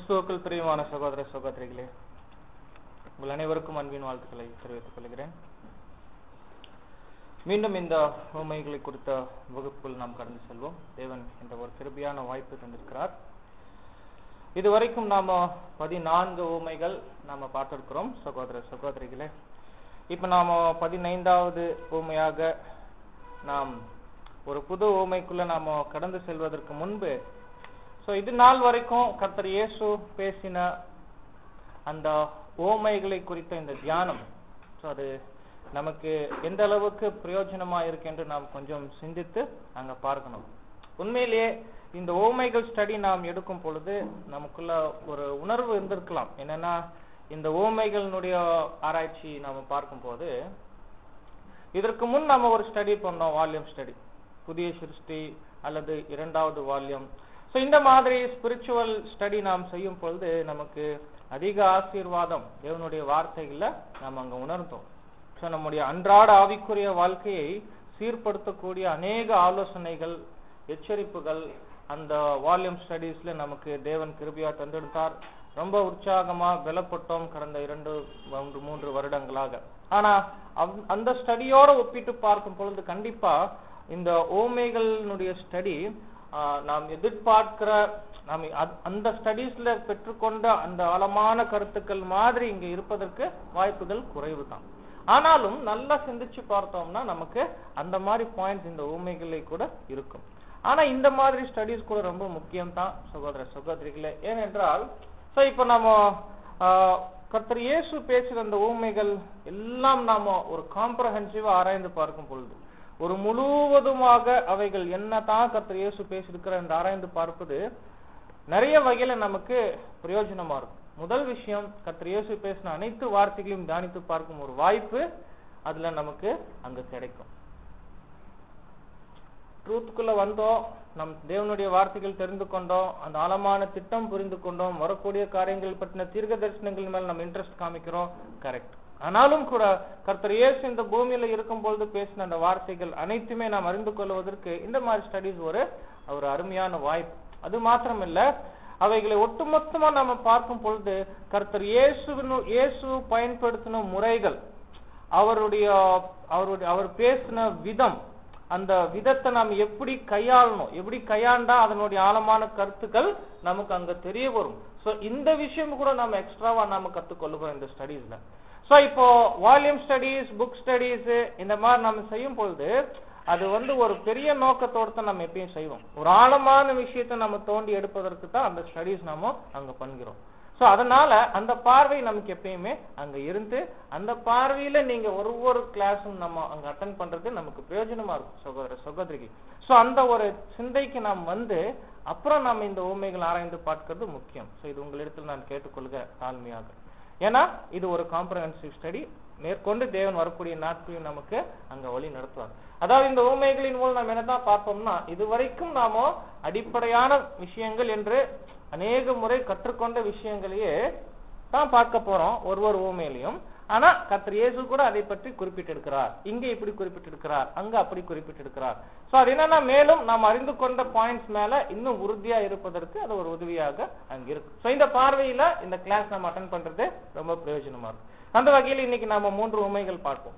கிறிஸ்துவுக்குள் பிரியமான சகோதர சகோதரிகளே உங்கள் அனைவருக்கும் அன்பின் வாழ்த்துக்களை தெரிவித்துக் கொள்கிறேன் மீண்டும் இந்த உண்மைகளை குறித்த வகுப்புக்குள் நாம் கடந்து செல்வோம் தேவன் என்ற ஒரு கிருபியான வாய்ப்பு தந்திருக்கிறார் இதுவரைக்கும் நாம பதினான்கு ஊமைகள் நாம பார்த்திருக்கிறோம் சகோதர சகோதரிகளே இப்ப நாம பதினைந்தாவது ஊமையாக நாம் ஒரு புது ஊமைக்குள்ள நாம கடந்து செல்வதற்கு முன்பு சோ இது நாள் வரைக்கும் கர்த்தர் இயேசு பேசின அந்த ஓமைகளை குறித்த இந்த தியானம் சோ அது நமக்கு எந்த அளவுக்கு பிரயோஜனமா இருக்கு என்று நாம் கொஞ்சம் சிந்தித்து அங்க பார்க்கணும் உண்மையிலேயே இந்த ஓமைகள் ஸ்டடி நாம் எடுக்கும் பொழுது நமக்குள்ள ஒரு உணர்வு இருந்திருக்கலாம் என்னன்னா இந்த ஓமைகளினுடைய ஆராய்ச்சி நாம பார்க்கும்போது இதற்கு முன் நம்ம ஒரு ஸ்டடி பண்ணோம் வால்யூம் ஸ்டடி புதிய சிருஷ்டி அல்லது இரண்டாவது வால்யூம் ஸோ இந்த மாதிரி ஸ்பிரிச்சுவல் ஸ்டடி நாம் செய்யும் பொழுது நமக்கு அதிக ஆசீர்வாதம் தேவனுடைய வார்த்தைகளை நாம் அங்க உணர்ந்தோம் ஸோ நம்முடைய அன்றாட ஆவிக்குரிய வாழ்க்கையை சீர்படுத்தக்கூடிய அநேக ஆலோசனைகள் எச்சரிப்புகள் அந்த வால்யூம் ஸ்டடீஸ்ல நமக்கு தேவன் கிருபியா தந்தெடுத்தார் ரொம்ப உற்சாகமா பலப்பட்டோம் கடந்த இரண்டு மூன்று மூன்று வருடங்களாக ஆனா அந்த ஸ்டடியோட ஒப்பிட்டு பார்க்கும் பொழுது கண்டிப்பா இந்த ஓமைகளினுடைய ஸ்டடி நாம் எதிர்பார்க்கிற நாம் அந்த ஸ்டடீஸ்ல பெற்றுக்கொண்ட அந்த ஆழமான கருத்துக்கள் மாதிரி இங்க இருப்பதற்கு வாய்ப்புகள் குறைவு தான் ஆனாலும் நல்லா சிந்திச்சு பார்த்தோம்னா நமக்கு அந்த மாதிரி பாயிண்ட்ஸ் இந்த ஊமைகளை கூட இருக்கும் ஆனா இந்த மாதிரி ஸ்டடீஸ் கூட ரொம்ப முக்கியம் தான் சகோதர சகோதரிகளே ஏனென்றால் சோ இப்ப நம்ம கர்த்தர் இயேசு பேசுற அந்த ஊமைகள் எல்லாம் நாம ஒரு காம்ப்ரஹென்சிவா ஆராய்ந்து பார்க்கும் பொழுது ஒரு முழுவதுமாக அவைகள் என்னதான் கர்த்தர் இயேசு பேசியிருக்கிற என்று ஆராய்ந்து பார்ப்பது நிறைய வகையில நமக்கு பிரயோஜனமா இருக்கும் முதல் விஷயம் கர்த்தர் இயேசு பேசின அனைத்து வார்த்தைகளையும் தியானித்து பார்க்கும் ஒரு வாய்ப்பு அதுல நமக்கு அங்க கிடைக்கும் ட்ரூத்துக்குள்ள வந்தோம் நம் தேவனுடைய வார்த்தைகள் தெரிந்து கொண்டோம் அந்த ஆழமான திட்டம் புரிந்து கொண்டோம் வரக்கூடிய காரியங்கள் பற்றின தீர்க்க தரிசனங்கள் மேல நம்ம இன்ட்ரெஸ்ட் காமிக்கிறோம் கரெக்ட் ஆனாலும் கூட கர்த்தர் இயேசு இந்த பூமியில இருக்கும் பொழுது பேசின அந்த வார்த்தைகள் அனைத்துமே நாம் அறிந்து கொள்வதற்கு இந்த மாதிரி ஸ்டடிஸ் ஒரு ஒரு அருமையான வாய்ப்பு அது மாத்திரம் இல்ல அவைகளை ஒட்டுமொத்தமா நாம பார்க்கும் பொழுது கர்த்தர் இயேசுவின் இயேசு பயன்படுத்தின முறைகள் அவருடைய அவருடைய அவர் பேசின விதம் அந்த விதத்தை நாம் எப்படி கையாளணும் எப்படி கையாண்டா அதனுடைய ஆழமான கருத்துக்கள் நமக்கு அங்க தெரிய வரும் சோ இந்த விஷயம் கூட நம்ம எக்ஸ்ட்ராவா நாம கத்துக்கொள்ளுகிறோம் இந்த ஸ்டடீஸ்ல சோ இப்போ வால்யூம் ஸ்டடீஸ் புக் ஸ்டடீஸ் இந்த மாதிரி நம்ம செய்யும் பொழுது அது வந்து ஒரு பெரிய நோக்கத்தோட தான் நம்ம எப்பயும் செய்வோம் ஒரு ஆழமான விஷயத்தை நம்ம தோண்டி எடுப்பதற்கு தான் அந்த ஸ்டடீஸ் நாம அங்க பண்ணுகிறோம் சோ அதனால அந்த பார்வை நமக்கு எப்பயுமே அங்க இருந்து அந்த பார்வையில நீங்க ஒரு ஒரு கிளாஸும் நம்ம அங்க அட்டன் பண்றது நமக்கு பிரயோஜனமா இருக்கும் சகோதர சகோதரிக்கு சோ அந்த ஒரு சிந்தைக்கு நாம் வந்து அப்புறம் நம்ம இந்த ஊமைகள் ஆராய்ந்து பார்க்கிறது முக்கியம் சோ இது உங்களிடத்தில் நான் கேட்டுக்கொள்க தாழ்மையாக ஏன்னா இது ஒரு காம்ப்ரஹென்சிவ் ஸ்டடி மேற்கொண்டு தேவன் வரக்கூடிய நாட்களையும் நமக்கு அங்க வழி நடத்துவார் அதாவது இந்த ஊமைகளின் மூலம் நம்ம என்னதான் பார்ப்போம்னா இதுவரைக்கும் நாம அடிப்படையான விஷயங்கள் என்று அநேக முறை கற்றுக்கொண்ட விஷயங்களையே தான் பார்க்க போறோம் ஒரு ஒரு ஊமையிலையும் ஆனா கத்திர இயேசு கூட அதை பற்றி குறிப்பிட்டிருக்கிறார் இங்க இப்படி குறிப்பிட்டிருக்கிறார் அங்க அப்படி குறிப்பிட்டிருக்கிறார் சோ அது என்னன்னா மேலும் நாம் அறிந்து கொண்ட பாயிண்ட்ஸ் மேல இன்னும் உறுதியா இருப்பதற்கு அது ஒரு உதவியாக அங்க இருக்கு சோ இந்த பார்வையில இந்த கிளாஸ் நம்ம அட்டன் பண்றது ரொம்ப பிரயோஜனமா இருக்கும் அந்த வகையில் இன்னைக்கு நாம மூன்று உண்மைகள் பார்ப்போம்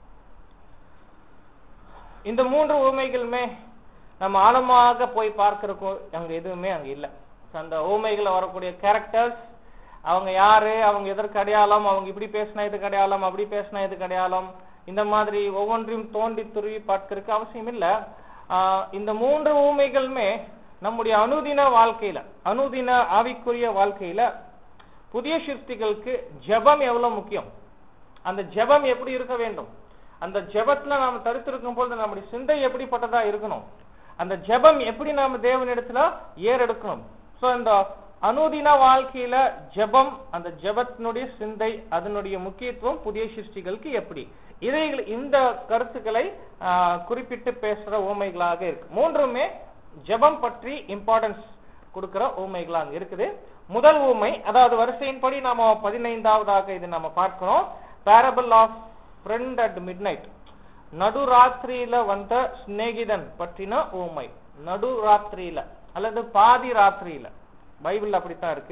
இந்த மூன்று உண்மைகளுமே நம்ம ஆழமாக போய் பார்க்கறக்கோ அங்க எதுவுமே அங்க இல்ல அந்த ஊமைகளை வரக்கூடிய கேரக்டர்ஸ் அவங்க யாரு அவங்க எதற்கு அடையாளம் அவங்க இப்படி பேசினா இதுக்கு அடையாளம் அப்படி பேசினா இதுக்கு அடையாளம் இந்த மாதிரி ஒவ்வொன்றையும் தோண்டி துருவி பார்க்கறதுக்கு அவசியம் இல்ல இந்த மூன்று ஊமைகளுமே நம்முடைய அனுதின வாழ்க்கையில அனுதின ஆவிக்குரிய வாழ்க்கையில புதிய சிருஷ்டிகளுக்கு ஜபம் எவ்வளவு முக்கியம் அந்த ஜபம் எப்படி இருக்க வேண்டும் அந்த ஜபத்துல நாம தடுத்திருக்கும் பொழுது நம்முடைய சிந்தை எப்படிப்பட்டதா இருக்கணும் அந்த ஜபம் எப்படி நாம தேவனிடத்துல ஏறெடுக்கணும் சோ இந்த அனுதின வாழ்க்கையில ஜபம் அந்த ஜபத்தினுடைய சிந்தை அதனுடைய முக்கியத்துவம் புதிய சிருஷ்டிகளுக்கு எப்படி இதை இந்த கருத்துக்களை குறிப்பிட்டு பேசுற ஊமைகளாக இருக்கு மூன்றுமே ஜபம் பற்றி இம்பார்ட்டன்ஸ் கொடுக்கிற ஊமைகளாக இருக்குது முதல் ஊமை அதாவது வரிசையின்படி நாம பதினைந்தாவதாக இது நம்ம பார்க்கிறோம் parable of friend at midnight நடுராத்திரியில வந்த சிநேகிதன் பற்றின ஊமை நடுராத்திரியில அல்லது பாதி ராத்திரியில பைபிள் அப்படித்தான் இருக்கு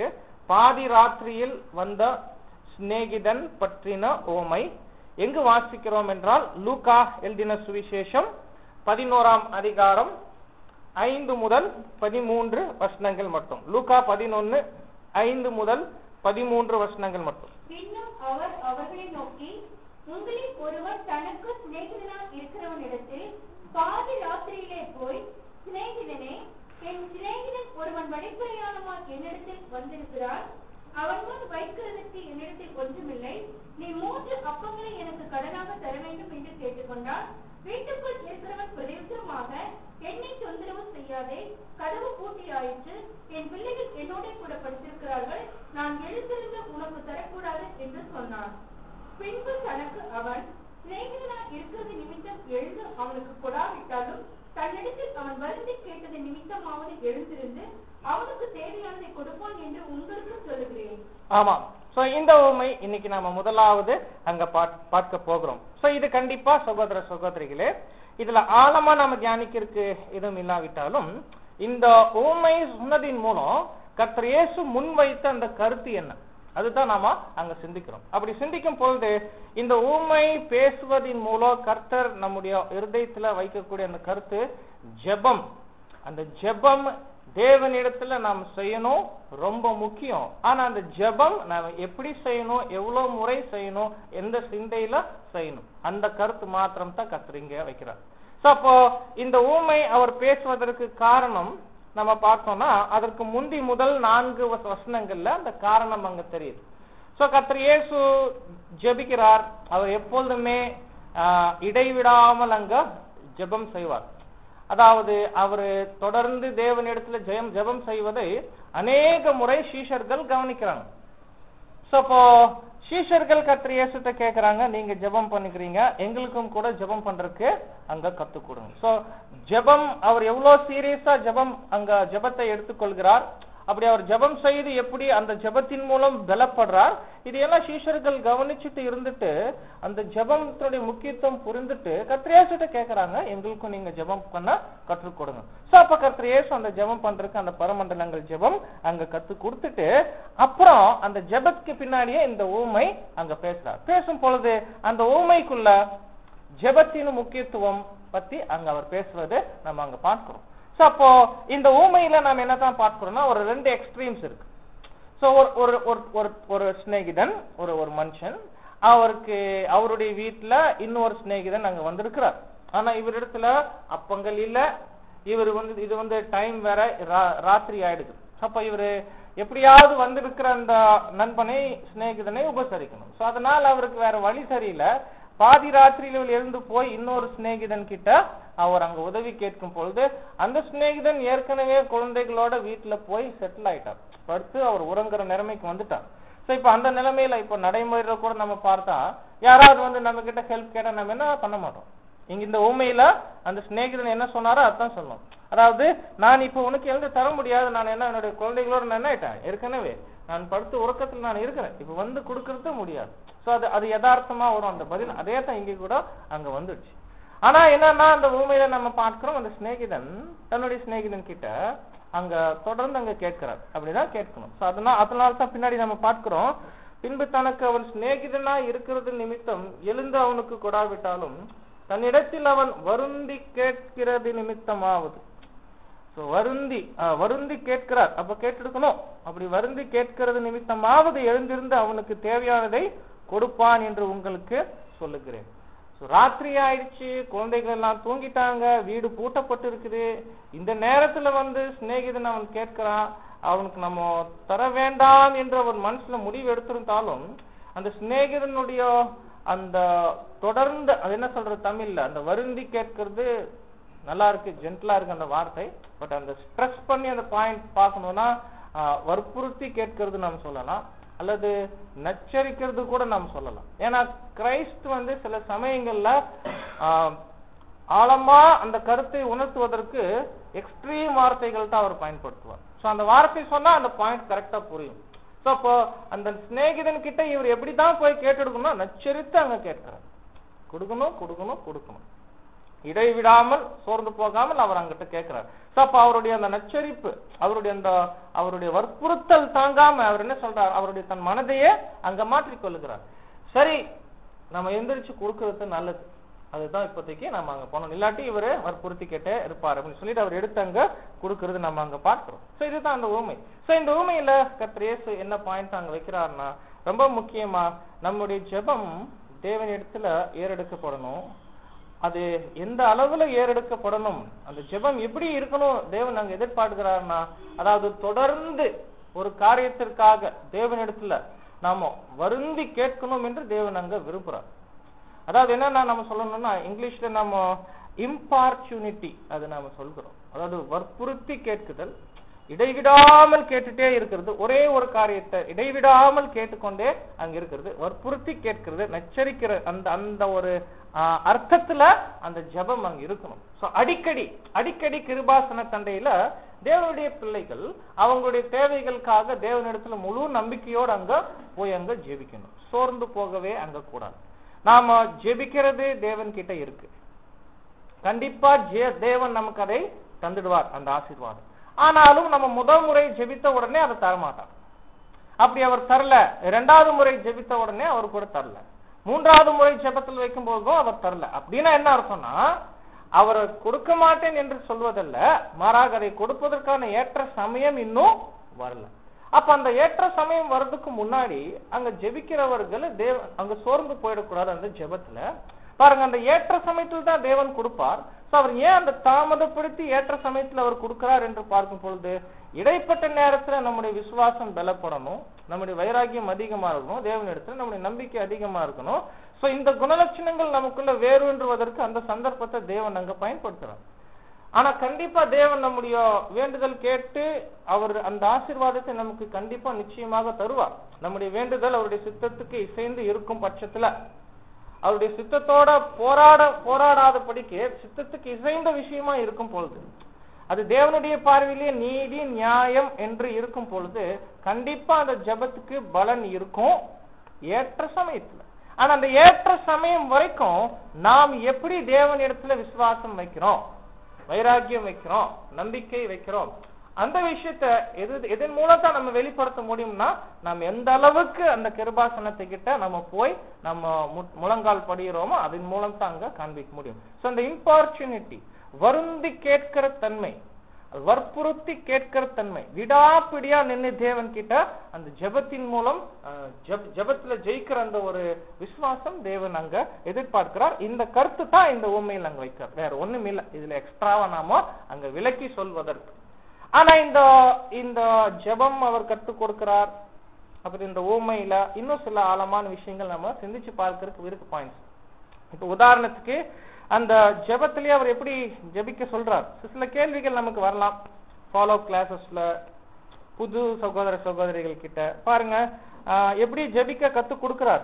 பாதி ராத்திரியில் வந்த சிநேகிதன் பற்றின ஓமை எங்கு வாசிக்கிறோம் என்றால் லூகா எழுதின சுவிசேஷம் பதினோராம் அதிகாரம் ஐந்து முதல் பதிமூன்று வசனங்கள் மட்டும் லூகா பதினொன்னு ஐந்து முதல் பதிமூன்று வசனங்கள் மட்டும் பின்னும் அவர் அவர்களை நோக்கி உங்களில் ஒருவர் தனக்கு சிநேகிதனாய் இருக்கிறவனிடத்தில் பாதி ராத்திரியிலே போய் சிநேகிதனே என் சிநேகிதன் ஒருவன் வழிப்பிரயாணமாய் என்னிடத்தில் வந்திருக்கிறான் அவன் முன் வைக்கிறதற்கு என்னிடத்தில் ஒன்றுமில்லை நீ மூன்று அப்பங்களை எனக்கு கடனாக தர வேண்டும் என்று கேட்டுக்கொண்டான் வீட்டுக்குள் இருக்கிறவன் பிரதியுத்தரமாக என்னை தொந்தரவு செய்யாதே கதவு பூட்டியாயிற்று என் பிள்ளைகள் என்னோட கூட படுத்திருக்கிறார்கள் நான் எழுந்திருந்து உனக்கு தரக்கூடாது என்று சொன்னான் பின்பு தனக்கு அவன் சிநேகிதனாய் இருக்கிறது நிமித்தம் எழுந்து அவனுக்கு கொடாவிட்டாலும் தன்னிடத்தில் அவன் வருந்தி கேட்டது நிமித்தமாவது எழுந்திருந்து அவனுக்கு தேவையானதை கொடுப்பான் என்று உங்களுக்கு சொல்லுகிறேன் ஆமா சோ இந்த உண்மை இன்னைக்கு நாம முதலாவது அங்க பாத்- பார்க்க போகிறோம் சோ இது கண்டிப்பா சகோதர சகோதரிகளே இதுல ஆழமா நாம தியானிக்கிறதுக்கு எதுவும் இல்லாவிட்டாலும் இந்த ஊமை சொன்னதின் மூலம் கர்த்தர் இயேசு முன்வைத்த அந்த கருத்து என்ன அதுதான் நாம அங்க சிந்திக்கிறோம் அப்படி சிந்திக்கும் பொழுது இந்த ஊமை பேசுவதின் மூலம் கர்த்தர் நம்முடைய இருதயத்துல வைக்கக்கூடிய அந்த கருத்து ஜெபம் அந்த ஜெபம் தேவனிடத்துல நாம் செய்யணும் ரொம்ப முக்கியம் ஆனா அந்த ஜெபம் நாம எப்படி செய்யணும் எவ்வளவு முறை செய்யணும் எந்த சிந்தையில செய்யணும் அந்த கருத்து மாத்திரம் தான் கர்த்தர் இங்க வைக்கிறார் சோ அப்போ இந்த ஊமை அவர் பேசுவதற்கு காரணம் நம்ம பார்த்தோம்னா அதற்கு முந்தி முதல் நான்கு வச- வசனங்கள்ல அந்த காரணம் அங்க தெரியுது சோ கர்த்தர் இயேசு ஜெபிக்கிறார் அவர் எப்பொழுதுமே ஆஹ், இடைவிடாமல் அங்க ஜெபம் செய்வார் அதாவது அவரு தொடர்ந்து தேவனிடத்துல ஜெயம் ஜெபம் செய்வதை அநேக முறை சீஷர்கள் கவனிக்கிறாங்க சோ அப்போ சீஷர்கள் கர்த்தர் இயேசுட்ட கேக்குறாங்க நீங்க ஜெபம் பண்ணிக்கிறீங்க எங்களுக்கும் கூட ஜெபம் பண்றதுக்கு அங்க கத்து கொடுங்க சோ ஜெபம் அவர் எவ்வளவு சீரியஸா ஜெபம் அங்க ஜெபத்தை எடுத்துக்கொள்கிறார் அப்படி அவர் ஜெபம் செய்து எப்படி அந்த ஜெபத்தின் மூலம் பலப்படுறார் இது எல்லாம் சீஷர்கள் கவனிச்சுட்டு இருந்துட்டு அந்த ஜெபத்தினுடைய முக்கியத்துவம் புரிந்துட்டு கத்திரியாசிட்ட கேக்குறாங்க எங்களுக்கும் நீங்க ஜெபம் பண்ண கற்றுக் கொடுங்க சோ அப்ப கத்திரியேசு அந்த ஜெபம் பண்றதுக்கு அந்த பரமண்டலங்கள் ஜெபம் அங்க கத்து கொடுத்துட்டு அப்புறம் அந்த ஜெபத்துக்கு பின்னாடியே இந்த ஊமை அங்க பேசுறார் பேசும் பொழுது அந்த ஊமைக்குள்ள ஜெபத்தின் முக்கியத்துவம் பத்தி அங்க அவர் பேசுவது நம்ம அங்க பார்க்கிறோம் சோ அப்போ இந்த ஊமையில நாம என்னதான் பார்க்கிறோம்னா ஒரு ரெண்டு எக்ஸ்ட்ரீம்ஸ் இருக்கு சோ ஒரு ஒரு ஒரு ஒரு ஒரு சிநேகிதன் ஒரு ஒரு மனுஷன் அவருக்கு அவருடைய வீட்டுல இன்னொரு சிநேகிதன் அங்க வந்திருக்கிறார் ஆனா இவரிடத்துல அப்பங்கள் இல்ல இவர் வந்து இது வந்து டைம் வேற ரா- ராத்திரி ஆயிடுது அப்ப இவரு எப்படியாவது வந்திருக்கிற அந்த நண்பனை சிநேகிதனை உபசரிக்கணும் சோ அதனால அவருக்கு வேற வழி சரியில்லை பாதி ராத்திரியில இவர் எழுந்து போய் இன்னொரு சிநேகிதன் கிட்ட அவர் அங்க உதவி கேட்கும் பொழுது அந்த சிநேகிதன் ஏற்கனவே குழந்தைகளோட வீட்டுல போய் செட்டில் ஆயிட்டார் படுத்து அவர் உறங்குற நிலைமைக்கு வந்துட்டார் சோ இப்ப அந்த நிலைமையில இப்ப நடைமுறையில கூட நம்ம பார்த்தா யாராவது வந்து நம்ம கிட்ட ஹெல்ப் கேட்டா நம்ம என்ன பண்ண மாட்டோம் இங்க இந்த ஊமையில அந்த சிநேகிதன் என்ன சொன்னாரோ அதான் சொல்லணும் அதாவது நான் இப்ப உனக்கு எழுந்து தர முடியாது நான் என்ன என்னுடைய குழந்தைகளோட நான் என்ன ஆயிட்டேன் ஏற்கனவே நான் படுத்து உறக்கத்துல நான் இருக்கிறேன் இப்ப வந்து கொடுக்கறது முடியாது சோ அது அது யதார்த்தமா வரும் அந்த பதில் அதே தான் இங்க கூட அங்க வந்துடுச்சு ஆனா என்னன்னா அந்த ஊமையில நம்ம பார்க்கிறோம் அந்த சிநேகிதன் தன்னுடைய சிநேகிதன் கிட்ட அங்க தொடர்ந்து அங்க கேட்கிறார் அப்படிதான் கேட்கணும் சோ அதனால அதனால தான் பின்னாடி நம்ம பார்க்கிறோம் பின்பு தனக்கு அவன் சிநேகிதனா இருக்கிறது நிமித்தம் எழுந்து அவனுக்கு கொடாவிட்டாலும் தன்னிடத்தில் அவன் வருந்தி கேட்கிறது நிமித்தமாவது சோ வருந்தி ஆ, வருந்தி கேட்கிறார் அப்ப கேட்டெடுக்கணும் அப்படி வருந்தி கேட்கிறது நிமித்தமாவது எழுந்திருந்து அவனுக்கு தேவையானதை கொடுப்பான் என்று உங்களுக்கு சொல்லுகிறேன் So, ராத்திரி ஆயிடுச்சு குழந்தைகள் எல்லாம் தூங்கிட்டாங்க வீடு பூட்டப்பட்டு இருக்குது இந்த நேரத்துல வந்து சிநேகிதன் அவன் கேட்கிறான் அவனுக்கு நம்ம தர வேண்டாம் என்று அவன் மனசுல முடிவு எடுத்திருந்தாலும் அந்த சிநேகிதனுடைய அந்த தொடர்ந்து அது என்ன சொல்றது தமிழ்ல அந்த வருந்தி கேட்கறது நல்லா இருக்கு ஜென்டலா இருக்கு அந்த வார்த்தை பட் அந்த ஸ்ட்ரெஸ் பண்ணி அந்த பாயிண்ட் பார்க்கணும்னா ஆஹ், வற்புறுத்தி கேட்கறது நாம் சொல்லலாம் அல்லது நச்சரிக்கிறது கூட நாம் சொல்லலாம் ஏன்னா கிரைஸ்ட் வந்து சில சமயங்கள்ல ஆஹ், ஆழமா அந்த கருத்தை உணர்த்துவதற்கு எக்ஸ்ட்ரீம் வார்த்தைகள் தான் அவர் பயன்படுத்துவார் சோ அந்த வார்த்தை சொன்னா அந்த பாயிண்ட் கரெக்டா புரியும் சோ அப்போ அந்த சிநேகிதன் கிட்ட இவர் எப்படிதான் போய் கேட்டெடுக்கணும் நச்சரித்து அங்க கேட்கிறார் கொடுக்கணும் கொடுக்கணும் கொடுக்கணும் இடைவிடாமல் சோர்ந்து போகாமல் அவர் அங்கிட்ட கேட்கிறார் சோ அப்ப அவருடைய அந்த நச்சரிப்பு அவருடைய அந்த அவருடைய வற்புறுத்தல் தாங்காம அவர் என்ன சொல்றார் அவருடைய தன் மனதையே அங்க மாற்றிக் கொள்ளுகிறார் சரி நம்ம எந்திரிச்சு கொடுக்கறது நல்லது அதுதான் இப்போதைக்கு நம்ம அங்க போனோம் இல்லாட்டி இவரு வற்புறுத்தி கேட்டே இருப்பார் அப்படின்னு சொல்லிட்டு அவர் எடுத்து அங்க கொடுக்கறது நம்ம அங்க பார்க்கிறோம் சோ இதுதான் அந்த ஊமை சோ இந்த ஊமையில கர்த்தர் இயேசு என்ன பாயிண்ட் அங்க வைக்கிறாருன்னா ரொம்ப முக்கியமா நம்முடைய ஜெபம் தேவனிடத்துல ஏறெடுக்கப்படணும் அது எந்த அளவுல ஏறெடுக்கப்படணும் அந்த ஜெபம் எப்படி இருக்கணும் தேவன் அங்க எதிர்பார்க்கிறாருன்னா அதாவது தொடர்ந்து ஒரு காரியத்திற்காக தேவனிடத்துல நாம வருந்தி கேட்கணும் என்று தேவன் அங்க விரும்புறார் அதாவது என்னன்னா நம்ம சொல்லணும்னா இங்கிலீஷ்ல நம்ம இம்பார்ச்சுனிட்டி அது நாம சொல்கிறோம் அதாவது வற்புறுத்தி கேட்குதல் இடைவிடாமல் கேட்டுட்டே இருக்கிறது ஒரே ஒரு காரியத்தை இடைவிடாமல் கேட்டுக்கொண்டே அங்க இருக்கிறது வற்புறுத்தி கேட்கிறது நச்சரிக்கிற அந்த அந்த ஒரு ஆஹ், அர்த்தத்துல அந்த ஜெபம் அங்க இருக்கணும் சோ அடிக்கடி அடிக்கடி கிருபாசன தண்டையில தேவனுடைய பிள்ளைகள் அவங்களுடைய தேவைகளுக்காக தேவனிடத்துல முழு நம்பிக்கையோடு அங்க போய் அங்க ஜெபிக்கணும் சோர்ந்து போகவே அங்க கூடாது நாம ஜெபிக்கிறது தேவன் கிட்ட இருக்கு கண்டிப்பா ஜெ- தேவன் நமக்கு அதை தந்துடுவார் அந்த ஆசீர்வாதம் ஆனாலும் நம்ம முதல் முறை ஜெபித்த உடனே அதை தரமாட்டார் அப்படி அவர் தரல இரண்டாவது முறை ஜெபித்த உடனே அவர் கூட தரல மூன்றாவது முறை ஜெபத்தில் வைக்கும் போதும் அவர் தரல அப்படின்னா என்ன அர்த்தம்னா அவர் கொடுக்க மாட்டேன் என்று சொல்வதல்ல மாறாக அதை கொடுப்பதற்கான ஏற்ற சமயம் இன்னும் வரல அப்ப அந்த ஏற்ற சமயம் வர்றதுக்கு முன்னாடி அங்க ஜெபிக்கிறவர்கள் தேவ அங்க சோர்ந்து போயிடக்கூடாது அந்த ஜெபத்துல பாருங்க அந்த ஏற்ற சமயத்தில் தான் தேவன் கொடுப்பார் சோ அவர் ஏன் அந்த தாமதப்படுத்தி ஏற்ற சமயத்தில் அவர் கொடுக்கிறார் என்று பார்க்கும் பொழுது இடைப்பட்ட நேரத்துல நம்முடைய விசுவாசம் பலப்படணும் நம்முடைய வைராகியம் அதிகமா இருக்கணும் தேவனிடத்துல நம்முடைய நம்பிக்கை அதிகமா இருக்கணும் சோ இந்த குணலட்சணங்கள் நமக்குள்ள வேரூன்றுவதற்கு அந்த சந்தர்ப்பத்தை தேவன் அங்க பயன்படுத்துறார் ஆனா கண்டிப்பா தேவன் நம்முடைய வேண்டுதல் கேட்டு அவர் அந்த ஆசீர்வாதத்தை நமக்கு கண்டிப்பா நிச்சயமாக தருவார் நம்முடைய வேண்டுதல் அவருடைய சித்தத்துக்கு இசைந்து இருக்கும் பட்சத்துல அவருடைய சித்தத்தோட போராட போராடாதபடிக்கு சித்தத்துக்கு இசைந்த விஷயமா இருக்கும் பொழுது அது தேவனுடைய பார்வையிலேயே நீதி நியாயம் என்று இருக்கும் பொழுது கண்டிப்பா அந்த ஜெபத்துக்கு பலன் இருக்கும் ஏற்ற சமயத்துல ஆனா அந்த ஏற்ற சமயம் வரைக்கும் நாம் எப்படி தேவனிடத்துல விசுவாசம் வைக்கிறோம் வைராக்கியம் வைக்கிறோம் நம்பிக்கை வைக்கிறோம் அந்த விஷயத்த எது எதன் மூலம் தான் நம்ம வெளிப்படுத்த முடியும்னா நம்ம எந்த அளவுக்கு அந்த கிருபாசனத்தை கிட்ட நம்ம போய் நம்ம மு- முழங்கால் படிகிறோமோ அதன் மூலம் தான் அங்க காண்பிக்க முடியும் சோ அந்த இம்பார்ச்சுனிட்டி வருந்தி கேட்கிற தன்மை வற்புறுத்தி கேட்கிற தன்மை விடாப்பிடியா நின்னு தேவன் கிட்ட அந்த ஜெபத்தின் மூலம் அஹ், ஜெப- ஜெபத்துல ஜெயிக்கிற அந்த ஒரு விசுவாசம் தேவன் அங்க எதிர்பார்க்கிறார் இந்த கருத்து தான் இந்த உண்மையில் அங்க வைக்கிறார் வேற ஒண்ணும் இல்ல இதுல எக்ஸ்ட்ராவா நாம அங்க விலக்கி சொல்வதற்கு ஆனா இந்த இந்த ஜெபம் அவர் கற்றுக் கொடுக்கிறார் அப்புறம் இந்த ஊமையில இன்னும் சில ஆழமான விஷயங்கள் நம்ம சிந்திச்சு பார்க்கறதுக்கு இருக்கு பாயிண்ட்ஸ் இப்ப உதாரணத்துக்கு அந்த ஜெபத்திலேயே அவர் எப்படி ஜெபிக்க சொல்றார் சில கேள்விகள் நமக்கு வரலாம் ஃபாலோ கிளாஸஸ்ல புது சகோதர சகோதரிகள் கிட்ட பாருங்க ஆஹ், எப்படி ஜெபிக்க கத்து கொடுக்கிறார்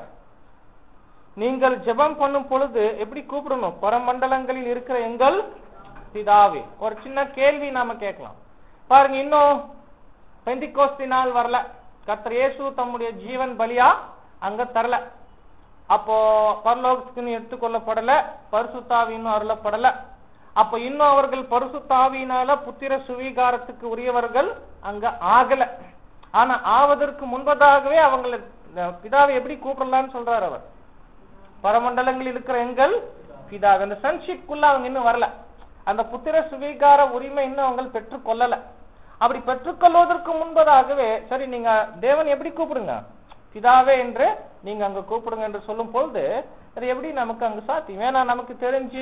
நீங்கள் ஜெபம் பண்ணும் பொழுது எப்படி கூப்பிடணும் பரமண்டலங்களில் இருக்கிற எங்கள் பிதாவே ஒரு சின்ன கேள்வி நாம கேட்கலாம் பாருங்க இன்னும் பெந்திகோஸ்தி நாள் வரல கர்த்தர் இயேசு தம்முடைய ஜீவன் பலியா அங்க தரல அப்போ பரலோகத்துக்கு எடுத்துக்கொள்ளப்படல பரிசுத்தாவி இன்னும் அருளப்படல அப்ப இன்னும் அவர்கள் பரிசுத்தாவியினால புத்திர சுவீகாரத்துக்கு உரியவர்கள் அங்க ஆகல ஆனா ஆவதற்கு முன்பதாகவே அவங்களை இந்த பிதாவை எப்படி கூப்பிடலாம்னு சொல்றாரு அவர் பரமண்டலங்களில் இருக்கிற எங்கள் பிதாவை அந்த சன்ஷிப்குள்ள அவங்க இன்னும் வரல அந்த புத்திர சுவீகார உரிமை இன்னும் அவங்க பெற்றுக் கொள்ளல அப்படி பெற்றுக்கொள்வதற்கு முன்பதாகவே சரி நீங்க தேவன் எப்படி கூப்பிடுங்க பிதாவே என்று நீங்க அங்க கூப்பிடுங்க என்று சொல்லும் பொழுது அது எப்படி நமக்கு அங்க சாத்தியம் ஏன்னா நமக்கு தெரிஞ்சு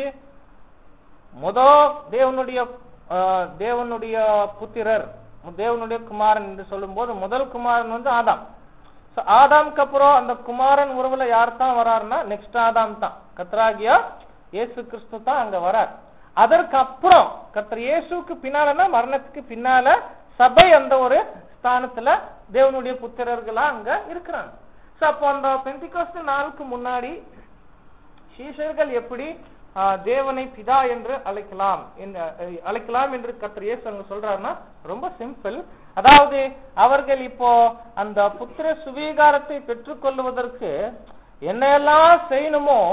முத தேவனுடைய ஆஹ், தேவனுடைய புத்திரர் தேவனுடைய குமாரன் என்று சொல்லும்போது முதல் குமாரன் வந்து ஆதாம் So, ஆதாம்க்கு அப்புறம் அந்த குமாரன் உறவுல யார் தான் வராருன்னா நெக்ஸ்ட் ஆதாம் தான் கத்ராகியா இயேசு கிறிஸ்து தான் அங்க வரார் அதற்கு அப்புறம் கர்த்தர் இயேசுக்கு பின்னாலன்னா மரணத்துக்கு பின்னால சபை அந்த ஒரு ஸ்தானத்துல தேவனுடைய புத்திரர்களா அங்க இருக்கிறாங்க சோ அப்போ அந்த பெந்திகோஸ்து நாளுக்கு முன்னாடி சீஷர்கள் எப்படி ஆ, தேவனை பிதா என்று அழைக்கலாம் என்று- அஹ், அழைக்கலாம் என்று கர்த்தர் இயேசு அங்க சொல்றாருன்னா ரொம்ப சிம்பிள் அதாவது அவர்கள் இப்போ அந்த புத்திர சுவீகாரத்தை பெற்றுக்கொள்வதற்கு என்னெல்லாம் செய்யணுமோ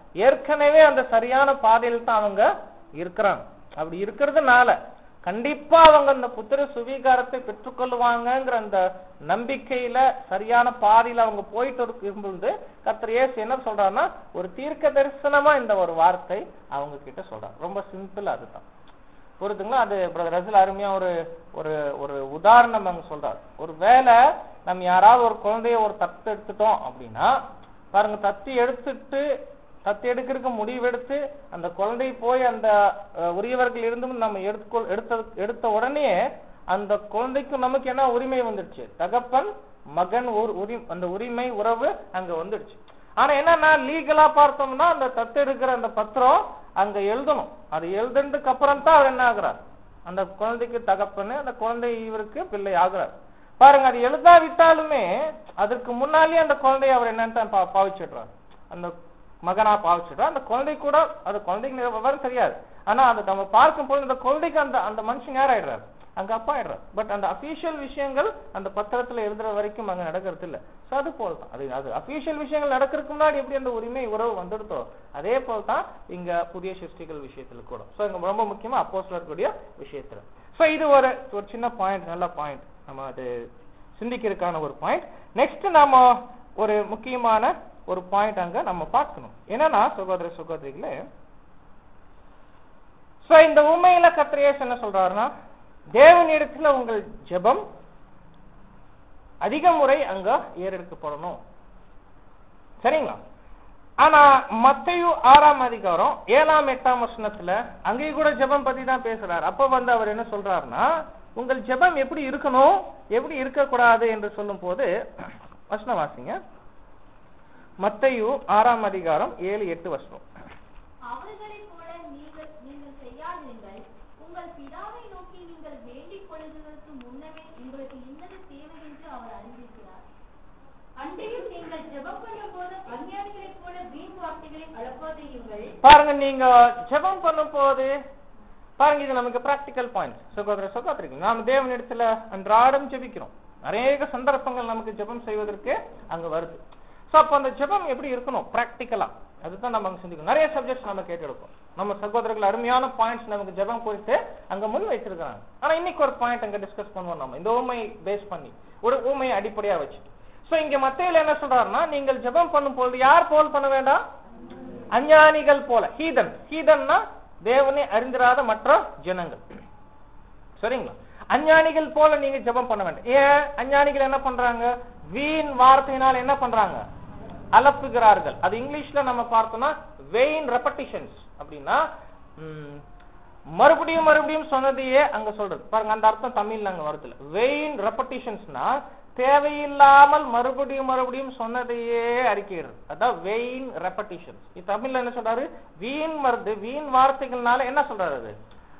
ஏற்கனவே அந்த சரியான பாதையில் தான் அவங்க இருக்கிறாங்க அப்படி இருக்கிறதுனால கண்டிப்பா அவங்க அந்த புத்திர சுவீகாரத்தை பெற்றுக்கொள்வாங்கங்கிற அந்த நம்பிக்கையில சரியான பாதையில அவங்க போயிட்டு இருக்கும்போது கர்த்தர் இயேசு என்ன சொல்றாருன்னா ஒரு தீர்க்க தரிசனமா இந்த ஒரு வார்த்தை அவங்க கிட்ட சொல்றாரு ரொம்ப சிம்பிள் அதுதான் புரியுதுங்களா அது பிரதர் ரசல் அருமையா ஒரு ஒரு ஒரு உதாரணம் அங்க சொல்றாரு ஒரு வேளை நம்ம யாராவது ஒரு குழந்தைய ஒரு தத்து எடுத்துட்டோம் அப்படின்னா பாருங்க தத்தி எடுத்துட்டு தத்து எடுக்கிறதுக்கு முடிவெடுத்து அந்த குழந்தை போய் அந்த அஹ், உரியவர்கள் இருந்தும் நம்ம எடுத்துக்கொள் எடுத்த எடுத்த உடனே அந்த குழந்தைக்கு நமக்கு என்ன உரிமை வந்துடுச்சு தகப்பன் மகன் ஒரு உரி அந்த உரிமை உறவு அங்க வந்துடுச்சு ஆனா என்னன்னா லீகலா பார்த்தோம்னா அந்த தத்து எடுக்கிற அந்த பத்திரம் அங்க எழுதணும் அது எழுதுனதுக்கு அப்புறம் தான் அவர் என்ன ஆகுறார் அந்த குழந்தைக்கு தகப்பன்னு அந்த குழந்தை இவருக்கு பிள்ளை ஆகுறார் பாருங்க அது எழுதாவிட்டாலுமே அதற்கு முன்னாலேயே அந்த குழந்தைய அவர் என்னன்னு பா பாவிச்சிடுறார் அந்த மகனா பாவிச்சிடுறார் அந்த குழந்தை கூட அது குழந்தைக்கு விவரம் தெரியாது ஆனா அதை நம்ம பார்க்கும் பொழுது அந்த குழந்தைக்கு அந்த அந்த மனுஷன் யார் ஆயிடுறாரு அங்க அப்பா ஆயிடுறாரு பட் அந்த அபிஷியல் விஷயங்கள் அந்த பத்திரத்துல எழுதுற வரைக்கும் அங்க நடக்கிறது இல்ல சோ அது போல தான் அது அது அபிஷியல் விஷயங்கள் நடக்கிறதுக்கு முன்னாடி எப்படி அந்த உரிமை உறவு வந்துடுதோ அதே போல தான் இங்க புதிய சிருஷ்டிகள் விஷயத்துல கூட சோ இங்க ரொம்ப முக்கியமா அப்போஸ்லர் கூடிய விஷயத்துல சோ இது ஒரு ஒரு சின்ன பாயிண்ட் நல்ல பாயிண்ட் நம்ம அது சிந்திக்கிறதுக்கான ஒரு பாயிண்ட் நெக்ஸ்ட் நாம ஒரு முக்கியமான ஒரு பாயிண்ட் அங்க நம்ம பார்க்கணும் என்னன்னா சகோதர சகோதரிகளே சோ இந்த உண்மையில கத்திரியேஸ் என்ன சொல்றாருன்னா தேவனிடத்துல உங்கள் ஜெபம் அதிக முறை அங்க ஏறெடுக்கப்படணும் சரிங்களா ஆனா மத்தையு ஆறாம் அதிகாரம் ஏழாம் எட்டாம் வசனத்துல அங்கேயும் கூட ஜெபம் பத்தி தான் பேசுறாரு அப்ப வந்து அவர் என்ன சொல்றாருன்னா உங்கள் ஜெபம் எப்படி இருக்கணும் எப்படி இருக்கக்கூடாது என்று சொல்லும் போது வசனம் வாசிங்க மத்தையு ஆறாம் அதிகாரம் ஏழு எட்டு வசனம் அவர்களைப் போல நீங்கள் நீங்கள் செய்யாதிருங்கள் உங்கள் பிதாவை நோக்கி நீங்கள் வேண்டிக் கொள்ளுவதற்கு முன்னமே உங்களுக்கு இன்னது தேவை என்று அவர் அறிந்திருக்கிறார் அன்றையும் நீங்கள் ஜெபம் பண்ணும்போது அஞ்ஞானிகளைப் போல வீண் வார்த்தைகளை அளப்பாதையுங்கள் பாருங்க நீங்க ஜெபம் பண்ணும் போது பாருங்க இது நமக்கு பிராக்டிக்கல் பாயிண்ட் சகோதர சகோதரிகள் நாம் தேவனிடத்துல அன்றாடம் ஜெபிக்கிறோம் நிறைய சந்தர்ப்பங்கள் நமக்கு ஜெபம் செய்வதற்கு அங்க வருது சோ அப்ப அந்த ஜெபம் எப்படி இருக்கணும் பிராக்டிக்கலா அதுதான் நம்ம அங்க சிந்திக்கணும் நிறைய சப்ஜெக்ட்ஸ் நம்ம கேட்டெடுப்போம் நம்ம சகோதரர்கள் அருமையான பாயிண்ட்ஸ் நமக்கு ஜெபம் குறித்து அங்க முன் வச்சிருக்காங்க ஆனா இன்னைக்கு ஒரு பாயிண்ட் அங்க டிஸ்கஸ் பண்ணுவோம் நம்ம இந்த ஊமை பேஸ் பண்ணி ஒரு ஊமையை அடிப்படையா வச்சு சோ இங்க மத்தையில என்ன சொல்றாருன்னா நீங்கள் ஜெபம் பண்ணும் பொழுது யார் போல் பண்ண வேண்டாம் அஞ்ஞானிகள் போல ஹீதன் ஹீதன்னா தேவனை அறிந்திராத மற்ற ஜனங்கள் சரிங்களா அஞ்ஞானிகள் போல நீங்க ஜெபம் பண்ண வேண்டாம் ஏன் அஞ்ஞானிகள் என்ன பண்றாங்க வீண் வார்த்தையினால் என்ன பண்றாங்க அலப்புகிறார்கள் அது இங்கிலீஷ்ல நம்ம பார்த்தோம்னா வெயின் ரெப்படிஷன்ஸ் அப்படின்னா ம், மறுபடியும் மறுபடியும் சொன்னதையே அங்க சொல்றது பாருங்க அந்த அர்த்தம் தமிழ்ல அங்க வருதுல வெயின் ரெப்படிஷன்ஸ்னா தேவையில்லாமல் மறுபடியும் மறுபடியும் சொன்னதையே அறிக்கையிடுறது அதான் வெயின் ரெப்படிஷன்ஸ் இது தமிழ்ல என்ன சொல்றாரு வீண் மருந்து வீண் வார்த்தைகள்னால என்ன சொல்றாரு அது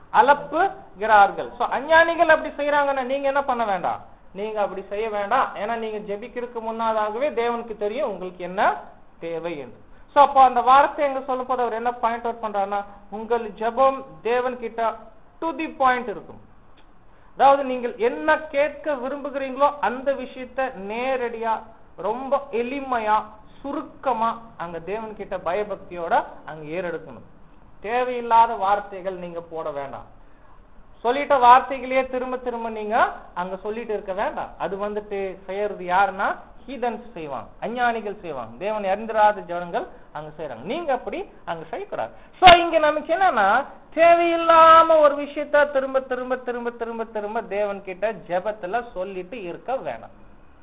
அலப்புகிறார்கள் சோ அஞ்ஞானிகள் அப்படி செய்யறாங்கன்னா நீங்க என்ன பண்ண வேண்டாம் நீங்க அப்படி செய்ய வேண்டாம் ஏன்னா நீங்க ஜெபிக்கிறதுக்கு முன்னாதாகவே தேவனுக்கு தெரியும் உங்களுக்கு என்ன தேவை என்று சோ அப்போ அந்த வார்த்தை எங்க சொல்லும் போது அவர் என்ன பாயிண்ட் அவுட் பண்றாருன்னா உங்கள் ஜெபம் தேவன் கிட்ட டு தி பாயிண்ட் இருக்கும் அதாவது நீங்கள் என்ன கேட்க விரும்புகிறீங்களோ அந்த விஷயத்த நேரடியா ரொம்ப எளிமையா சுருக்கமா அங்க தேவன் கிட்ட பயபக்தியோட அங்க ஏறெடுக்கணும் தேவையில்லாத வார்த்தைகள் நீங்க போட வேண்டாம் சொல்லிட்ட வார்த்தைகளையே திரும்ப திரும்ப நீங்க அங்க சொல்லிட்டு இருக்க வேண்டாம் அது வந்துட்டு செய்யறது யாருன்னா ஹீதன்ஸ் செய்வாங்க அஞ்ஞானிகள் செய்வாங்க தேவன் அறிந்திராத ஜனங்கள் அங்க செய்யறாங்க நீங்க அப்படி அங்க செய்யக்கூடாது சோ இங்க நமக்கு என்னன்னா தேவையில்லாம ஒரு விஷயத்த திரும்ப திரும்ப திரும்ப திரும்ப திரும்ப தேவன் கிட்ட ஜெபத்துல சொல்லிட்டு இருக்க வேணாம்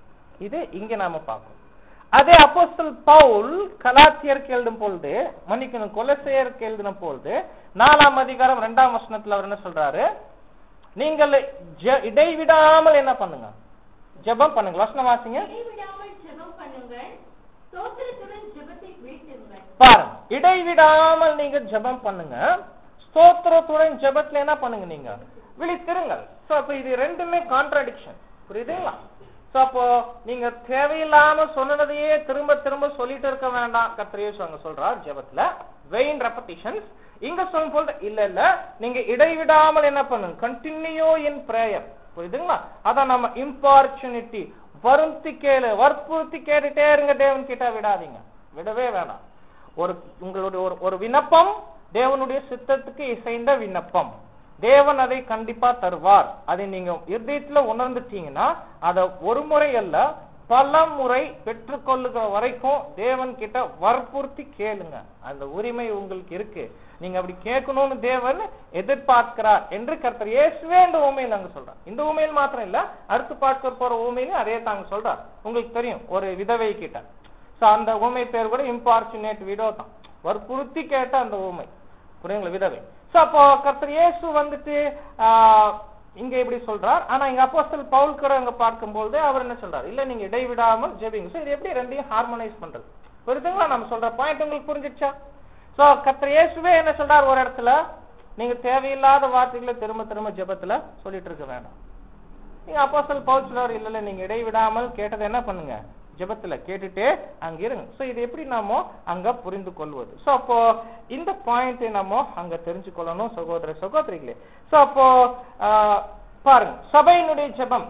இது இங்க நாம பார்க்கணும் அதே அப்போஸ்தல் பவுல் கலாத்தியருக்கு எழுதும் பொழுது மன்னிக்கணும் கொலசையருக்கு எழுதின பொழுது நாலாம் அதிகாரம் இரண்டாம் வசனத்துல அவர் என்ன சொல்றாரு நீங்கள் ஜெ- இடைவிடாமல் என்ன பண்ணுங்க ஜெபம் பண்ணுங்க வசனம் வாசிங்க இடைவிடாமல் ஜெபம் பண்ணுங்கள் ஸ்தோத்திரத்துடன் ஜெபத்தை விழித்திருங்கள் பாருங்க இடைவிடாமல் நீங்க ஜெபம் பண்ணுங்க ஸ்தோத்திரத்துடன் ஜெபத்துல என்ன பண்ணுங்க நீங்க விழித்திருங்கள் சோ அப்ப இது ரெண்டுமே கான்ட்ராடிக்ஷன் புரியுதுங்களா சோ அப்போ நீங்க தேவையில்லாம சொன்னதையே திரும்ப திரும்ப சொல்லிட்டு இருக்க வேண்டாம் கத்திரியேசு அங்க சொல்றார் ஜெபத்துல வெயின் ரெப்படிஷன்ஸ் இங்க சொல்லும் போது இல்ல இல்ல நீங்க இடைவிடாமல் என்ன பண்ணுங்க கண்டினியூ இன் பிரேயர் புரியுதுங்களா அதான் நம்ம இம்பார்ச்சுனிட்டி வருந்தி கேளு வற்புறுத்தி கேட்டுட்டே இருங்க தேவன் கிட்ட விடாதீங்க விடவே வேணாம் ஒரு உங்களுடைய ஒரு ஒரு விண்ணப்பம் தேவனுடைய சித்தத்துக்கு இசைந்த விண்ணப்பம் தேவன் அதை கண்டிப்பா தருவார் அதை நீங்க இருதயத்துல உணர்ந்துட்டீங்கன்னா அத ஒரு முறை அல்ல பல முறை பெற்றுக்கொள்ளுகிற வரைக்கும் தேவன் கிட்ட வற்புறுத்தி கேளுங்க அந்த உரிமை உங்களுக்கு இருக்கு நீங்க அப்படி கேட்கணும்னு தேவன் எதிர்பார்க்கிறார் என்று கர்த்தர் இயேசுவே இந்த உண்மையில் அங்க சொல்றார் இந்த உண்மையில் மாத்திரம் இல்ல அடுத்து பார்க்க போற உண்மையிலும் அதே தாங்க சொல்றார் உங்களுக்கு தெரியும் ஒரு விதவை கிட்ட சோ அந்த ஊமை பேர் கூட இம்பார்ச்சுனேட் விடோ தான் வற்புறுத்தி கேட்ட அந்த ஊமை புரியுங்களா விதவை சோ அப்போ கர்த்தர் இயேசு வந்துட்டு ஆஹ், இங்க இப்படி சொல்றார் ஆனா இங்க அப்போஸ்தல் பவுல் கூட அங்க பார்க்கும்போது அவர் என்ன சொல்றார் இல்ல நீங்க இடைவிடாமல் ஜெபிங்க சோ இது எப்படி ரெண்டையும் ஹார்மனைஸ் பண்றது புரியுதுங்களா நம்ம சொல்ற பாயிண்ட் உங்களுக்கு புரிஞ்சிடுச்சா சோ கர்த்தர் இயேசுவே என்ன சொல்றார் ஒரு இடத்துல நீங்க தேவையில்லாத வார்த்தைகளை திரும்ப திரும்ப ஜெபத்துல சொல்லிட்டு இருக்க வேண்டாம் நீங்க அப்போஸ்தல் பவுல் சொல்றாரு இல்ல இல்ல நீங்க இடைவிடாமல் கேட்டதை என்ன பண்ணுங்க ஜெபத்துல கேட்டுட்டே அங்க இருங்க சோ இது எப்படி நாம அங்க புரிந்து கொள்வது சோ அப்போ இந்த பாயிண்ட் நம்ம அங்க தெரிஞ்சு கொள்ளணும் சகோதர சகோதரிகளே சோ அப்போ ஆஹ், பாருங்க சபையினுடைய ஜெபம்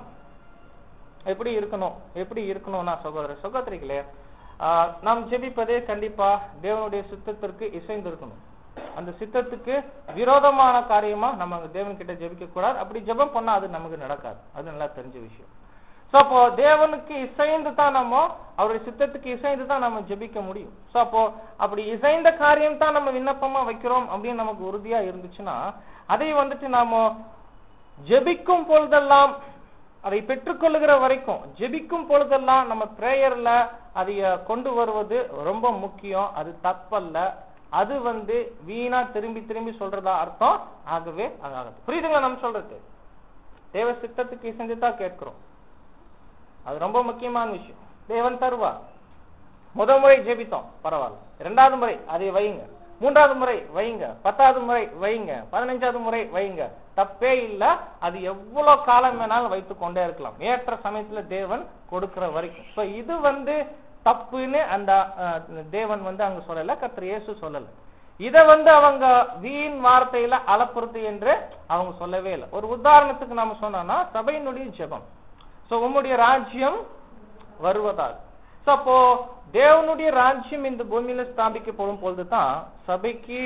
எப்படி இருக்கணும் எப்படி இருக்கணும்னா சகோதர சகோதரிகளே ஆஹ், நாம் ஜெபிப்பதே கண்டிப்பா தேவனுடைய சித்தத்திற்கு இசைந்து இருக்கணும் அந்த சித்தத்துக்கு விரோதமான காரியமா நம்ம அங்க தேவன் கிட்ட ஜெபிக்க கூடாது அப்படி ஜெபம் பண்ணா அது நமக்கு நடக்காது அது நல்லா தெரிஞ்ச விஷயம் சோ அப்போ தேவனுக்கு இசைந்து தான் நம்ம அவருடைய சித்தத்துக்கு இசைந்து தான் நம்ம ஜெபிக்க முடியும் சோ அப்போ அப்படி இசைந்த காரியம் தான் நம்ம விண்ணப்பமா வைக்கிறோம் அப்படின்னு நமக்கு உறுதியா இருந்துச்சுன்னா அதை வந்துட்டு நாம ஜெபிக்கும் பொழுதெல்லாம் அதை பெற்றுக்கொள்ளுகிற வரைக்கும் ஜெபிக்கும் பொழுதெல்லாம் நம்ம பிரேயர்ல அதை அஹ், கொண்டு வருவது ரொம்ப முக்கியம் அது தப்பல்ல அது வந்து வீணா திரும்பி திரும்பி சொல்றதா அர்த்தம் ஆகவே ஆகாது புரியுதுங்களா நம்ம சொல்றது தேவ சித்தத்துக்கு இசைந்து தான் கேட்கிறோம் அது ரொம்ப முக்கியமான விஷயம் தேவன் தருவார் முதல் முறை ஜெபித்தோம் பரவாயில்ல இரண்டாவது முறை அதை வைங்க மூன்றாவது முறை வைங்க பத்தாவது முறை வைங்க பதினஞ்சாவது முறை வைங்க தப்பே இல்ல அது எவ்வளவு காலம் வேணாலும் வைத்துக் கொண்டே இருக்கலாம் ஏற்ற சமயத்துல தேவன் கொடுக்கிற வரைக்கும் சோ இது வந்து தப்புன்னு அந்த அஹ், தேவன் வந்து அங்க சொல்லல கர்த்தர் இயேசு சொல்லல இத வந்து அவங்க வீண் வார்த்தையில அளப்புறுத்து என்று அவங்க சொல்லவே இல்லை ஒரு உதாரணத்துக்கு நாம சொன்னோம்னா சபையினுடைய ஜெபம் சோ உம்முடைய ராஜ்யம் வருவதாக சோ அப்போ தேவனுடைய ராஜ்யம் இந்த பூமியில ஸ்தாபிக்கப்படும் பொழுதுதான் சபைக்கு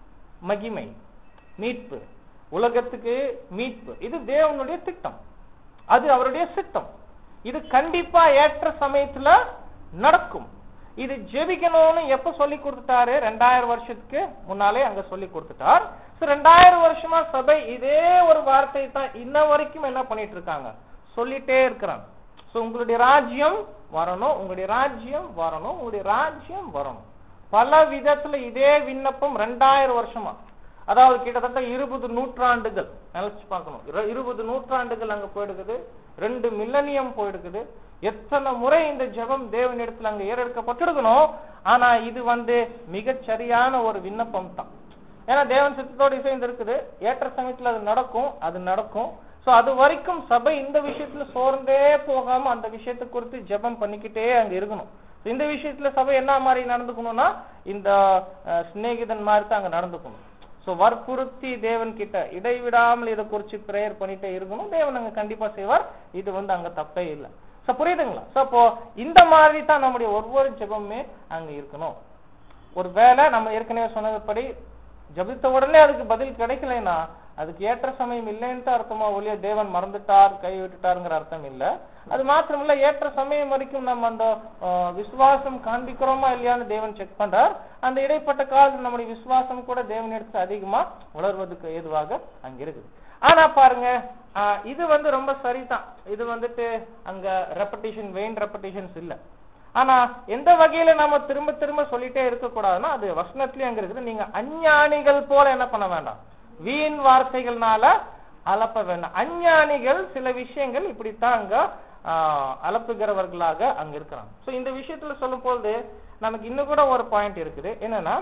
மகிமை மீட்பு உலகத்துக்கு மீட்பு இது தேவனுடைய திட்டம் அது அவருடைய சித்தம் இது கண்டிப்பா ஏற்ற சமயத்துல நடக்கும் இது ஜெபிக்கணும்னு எப்ப சொல்லி கொடுத்துட்டாரு ரெண்டாயிரம் வருஷத்துக்கு முன்னாலே அங்க சொல்லி கொடுத்துட்டார் So, ரெண்டாயிரம் வருஷமா சபை இதே ஒரு வார்த்தை தான் இன்ன வரைக்கும் என்ன பண்ணிட்டு இருக்காங்க சொல்லிட்டே இருக்கிறாங்க சோ உங்களுடைய ராஜ்யம் வரணும் உங்களுடைய ராஜ்யம் வரணும் உங்களுடைய ராஜ்யம் வரணும் பல விதத்துல இதே விண்ணப்பம் ரெண்டாயிரம் வருஷமா அதாவது கிட்டத்தட்ட இருபது நூற்றாண்டுகள் நினைச்சு பார்க்கணும் இரு- இருபது நூற்றாண்டுகள் அங்க போயிடுக்குது ரெண்டு மில்லனியம் போயிடுக்குது எத்தனை முறை இந்த ஜெபம் தேவனிடத்துல அங்க ஏறெடுக்கப்பட்டிருக்கணும் ஆனா இது வந்து மிகச் சரியான ஒரு விண்ணப்பம் தான் ஏன்னா தேவன் சித்தத்தோடு இசைந்து இருக்குது ஏற்ற சமயத்துல அது நடக்கும் அது நடக்கும் சோ அது வரைக்கும் சபை இந்த விஷயத்துல சோர்ந்தே போகாம அந்த விஷயத்தை குறித்து ஜெபம் பண்ணிக்கிட்டே அங்க இருக்கணும் So, இந்த விஷயத்துல சபை என்ன மாதிரி நடந்துக்கணும்னா இந்த அஹ், சிநேகிதன் மாதிரி தான் அங்க நடந்துக்கணும் சோ வற்புறுத்தி தேவன் கிட்ட இடைவிடாமல் இதை குறிச்சு பிரேயர் பண்ணிட்டே இருக்கணும் தேவன் அங்க கண்டிப்பா செய்வார் இது வந்து அங்க தப்பே இல்லை சோ புரியுதுங்களா சோ அப்போ இந்த மாதிரி தான் நம்முடைய ஒவ்வொரு ஜெபமுமே அங்க இருக்கணும் ஒருவேளை நம்ம ஏற்கனவே சொன்னதுபடி ஜபித்த உடனே அதுக்கு பதில் கிடைக்கலைன்னா அதுக்கு ஏற்ற சமயம் இல்லைன்ட்டு அர்த்தமா ஒழிய தேவன் மறந்துட்டார் கை விட்டுட்டாருங்கிற அர்த்தம் இல்ல அது மாத்திரமில்ல ஏற்ற சமயம் வரைக்கும் நம்ம அந்த அஹ், விசுவாசம் காண்பிக்கிறோமா இல்லையான்னு தேவன் செக் பண்றார் அந்த இடைப்பட்ட காலத்துல நம்முடைய விசுவாசம் கூட தேவன் எடுத்து அதிகமா வளர்வதற்கு ஏதுவாக அங்க இருக்குது ஆனா பாருங்க ஆஹ், இது வந்து ரொம்ப சரிதான் இது வந்துட்டு அங்க ரெப்படிஷன் வெயின் ரெப்படிஷன்ஸ் இல்ல ஆனா எந்த வகையில நாம திரும்ப திரும்ப சொல்லிட்டே இருக்க கூடாதுன்னா அது வசனத்திலயும் அங்க இருக்குது நீங்க அஞ்ஞானிகள் போல என்ன பண்ண வேண்டாம் வீண் வார்த்தைகள்னால அலப்ப வேண்டாம் அஞ்ஞானிகள் சில விஷயங்கள் இப்படித்தான் அங்க ஆஹ், அலப்புகிறவர்களாக அங்க இருக்கிறாங்க சோ இந்த விஷயத்துல சொல்லும் போது நமக்கு இன்னும் கூட ஒரு பாயிண்ட் இருக்குது என்னன்னா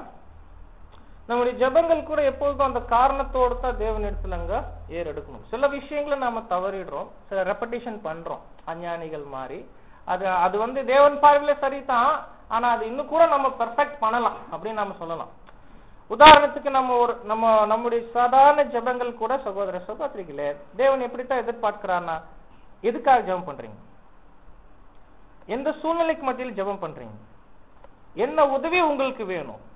நம்முடைய ஜெபங்கள் கூட எப்பொழுதும் அந்த காரணத்தோடு தான் தேவன் இடத்துல அங்க ஏறெடுக்கணும் சில விஷயங்களை நாம தவறிடுறோம் சில ரெப்படிஷன் பண்றோம் அஞ்ஞானிகள் மாதிரி அது அது வந்து தேவன் பார்வையில சரிதான் ஆனா அது இன்னும் கூட நம்ம பெர்ஃபெக்ட் பண்ணலாம் அப்படின்னு நம்ம சொல்லலாம் உதாரணத்துக்கு நம்ம ஒரு நம்ம நம்முடைய சாதாரண ஜெபங்கள் கூட சகோதர சகோதரிகளே தேவன் எப்படித்தான் எதிர்பார்க்கிறார்னா எதுக்காக ஜெபம் பண்றீங்க எந்த சூழ்நிலைக்கு மத்தியில் ஜெபம் பண்றீங்க என்ன உதவி உங்களுக்கு வேணும்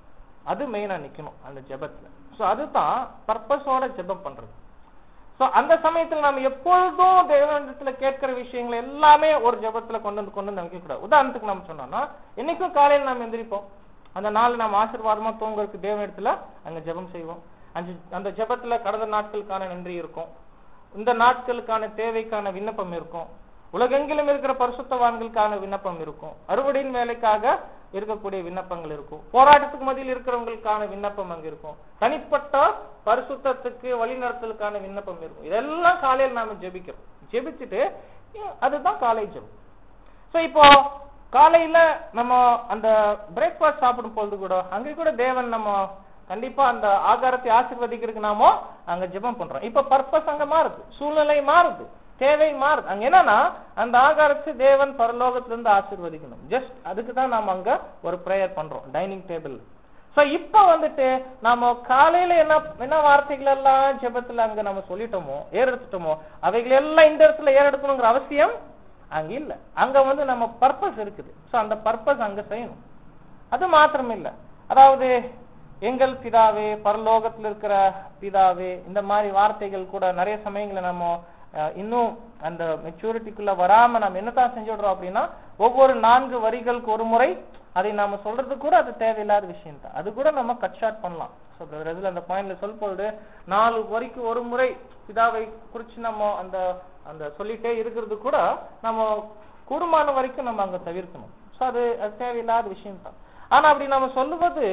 அது மெயினா நிக்கணும் அந்த ஜெபத்துல சோ அதுதான் பர்பஸோட ஜெபம் பண்றது சோ அந்த சமயத்துல நம்ம எப்பொழுதும் தேவனிடத்துல கேட்கிற விஷயங்களை எல்லாமே ஒரு ஜெபத்துல கொண்டு வந்து கொண்டு வந்து வைக்க கூடாது உதாரணத்துக்கு நம்ம சொன்னோம்னா என்னைக்கும் காலையில நம்ம எந்திரிப்போம் அந்த நாள் நம்ம ஆசீர்வாதமா தூங்குறதுக்கு தேவனிடத்துல அங்க ஜெபம் செய்வோம் அந்த அந்த ஜெபத்துல கடந்த நாட்களுக்கான நன்றி இருக்கும் இந்த நாட்களுக்கான தேவைக்கான விண்ணப்பம் இருக்கும் உலகெங்கிலும் இருக்கிற பரிசுத்தவான்களுக்கான விண்ணப்பம் இருக்கும் அறுவடையின் வேலைக்காக இருக்கக்கூடிய விண்ணப்பங்கள் இருக்கும் போராட்டத்துக்கு மத்தியில் இருக்கிறவங்களுக்கான விண்ணப்பம் அங்க இருக்கும் தனிப்பட்ட பரிசுத்தத்துக்கு வழிநடத்தலுக்கான விண்ணப்பம் இருக்கும் இதெல்லாம் காலையில் நாம ஜெபிக்கிறோம் ஜெபிச்சுட்டு அதுதான் காலை ஜெபம் சோ இப்போ காலையில நம்ம அந்த பிரேக்ஃபாஸ்ட் சாப்பிடும் பொழுது கூட அங்க கூட தேவன் நம்ம கண்டிப்பா அந்த ஆகாரத்தை ஆசீர்வதிக்கிறதுக்கு நாமோ அங்க ஜெபம் பண்றோம் இப்ப பர்பஸ் அங்க மாறுது சூழ்நிலை மாறுது தேவை மாறுது அங்க என்னன்னா அந்த ஆகாரத்தை தேவன் பரலோகத்திலிருந்து ஆசீர்வதிக்கணும் ஜஸ்ட் அதுக்கு தான் நாம அங்க ஒரு பிரேயர் பண்றோம் டைனிங் டேபிள் சோ இப்ப வந்துட்டு நாம காலையில என்ன என்ன வார்த்தைகள் எல்லாம் ஜெபத்துல அங்க நம்ம சொல்லிட்டோமோ ஏறெடுத்துட்டோமோ அவைகள் எல்லாம் இந்த இடத்துல ஏறெடுக்கணுங்கிற அவசியம் அங்க இல்ல அங்க வந்து நம்ம பர்பஸ் இருக்குது சோ அந்த பர்பஸ் அங்க செய்யணும் அது மாத்திரம் இல்ல அதாவது எங்கள் பிதாவே பரலோகத்துல இருக்கிற பிதாவே இந்த மாதிரி வார்த்தைகள் கூட நிறைய சமயங்கள நம்ம அஹ், இன்னும் அந்த மெச்சூரிட்டிக்குள்ள வராம நம்ம என்னதான் செஞ்சுடுறோம் அப்படின்னா ஒவ்வொரு நான்கு வரிகளுக்கு ஒரு முறை அதை நாம சொல்றது கூட அது தேவையில்லாத விஷயம் தான் அது கூட நம்ம கட் ஷார்ட் பண்ணலாம் ஸோ பிரதர் அந்த பாயிண்ட்ல சொல்லும் பொழுது நாலு வரிக்கு ஒரு முறை பிதாவை குறிச்சு நம்ம அந்த அந்த சொல்லிட்டே இருக்கிறது கூட நம்ம கூடுமான வரைக்கும் நம்ம அங்க தவிர்க்கணும் ஸோ அது அது தேவையில்லாத விஷயம் தான் ஆனா அப்படி நம்ம சொல்லுவது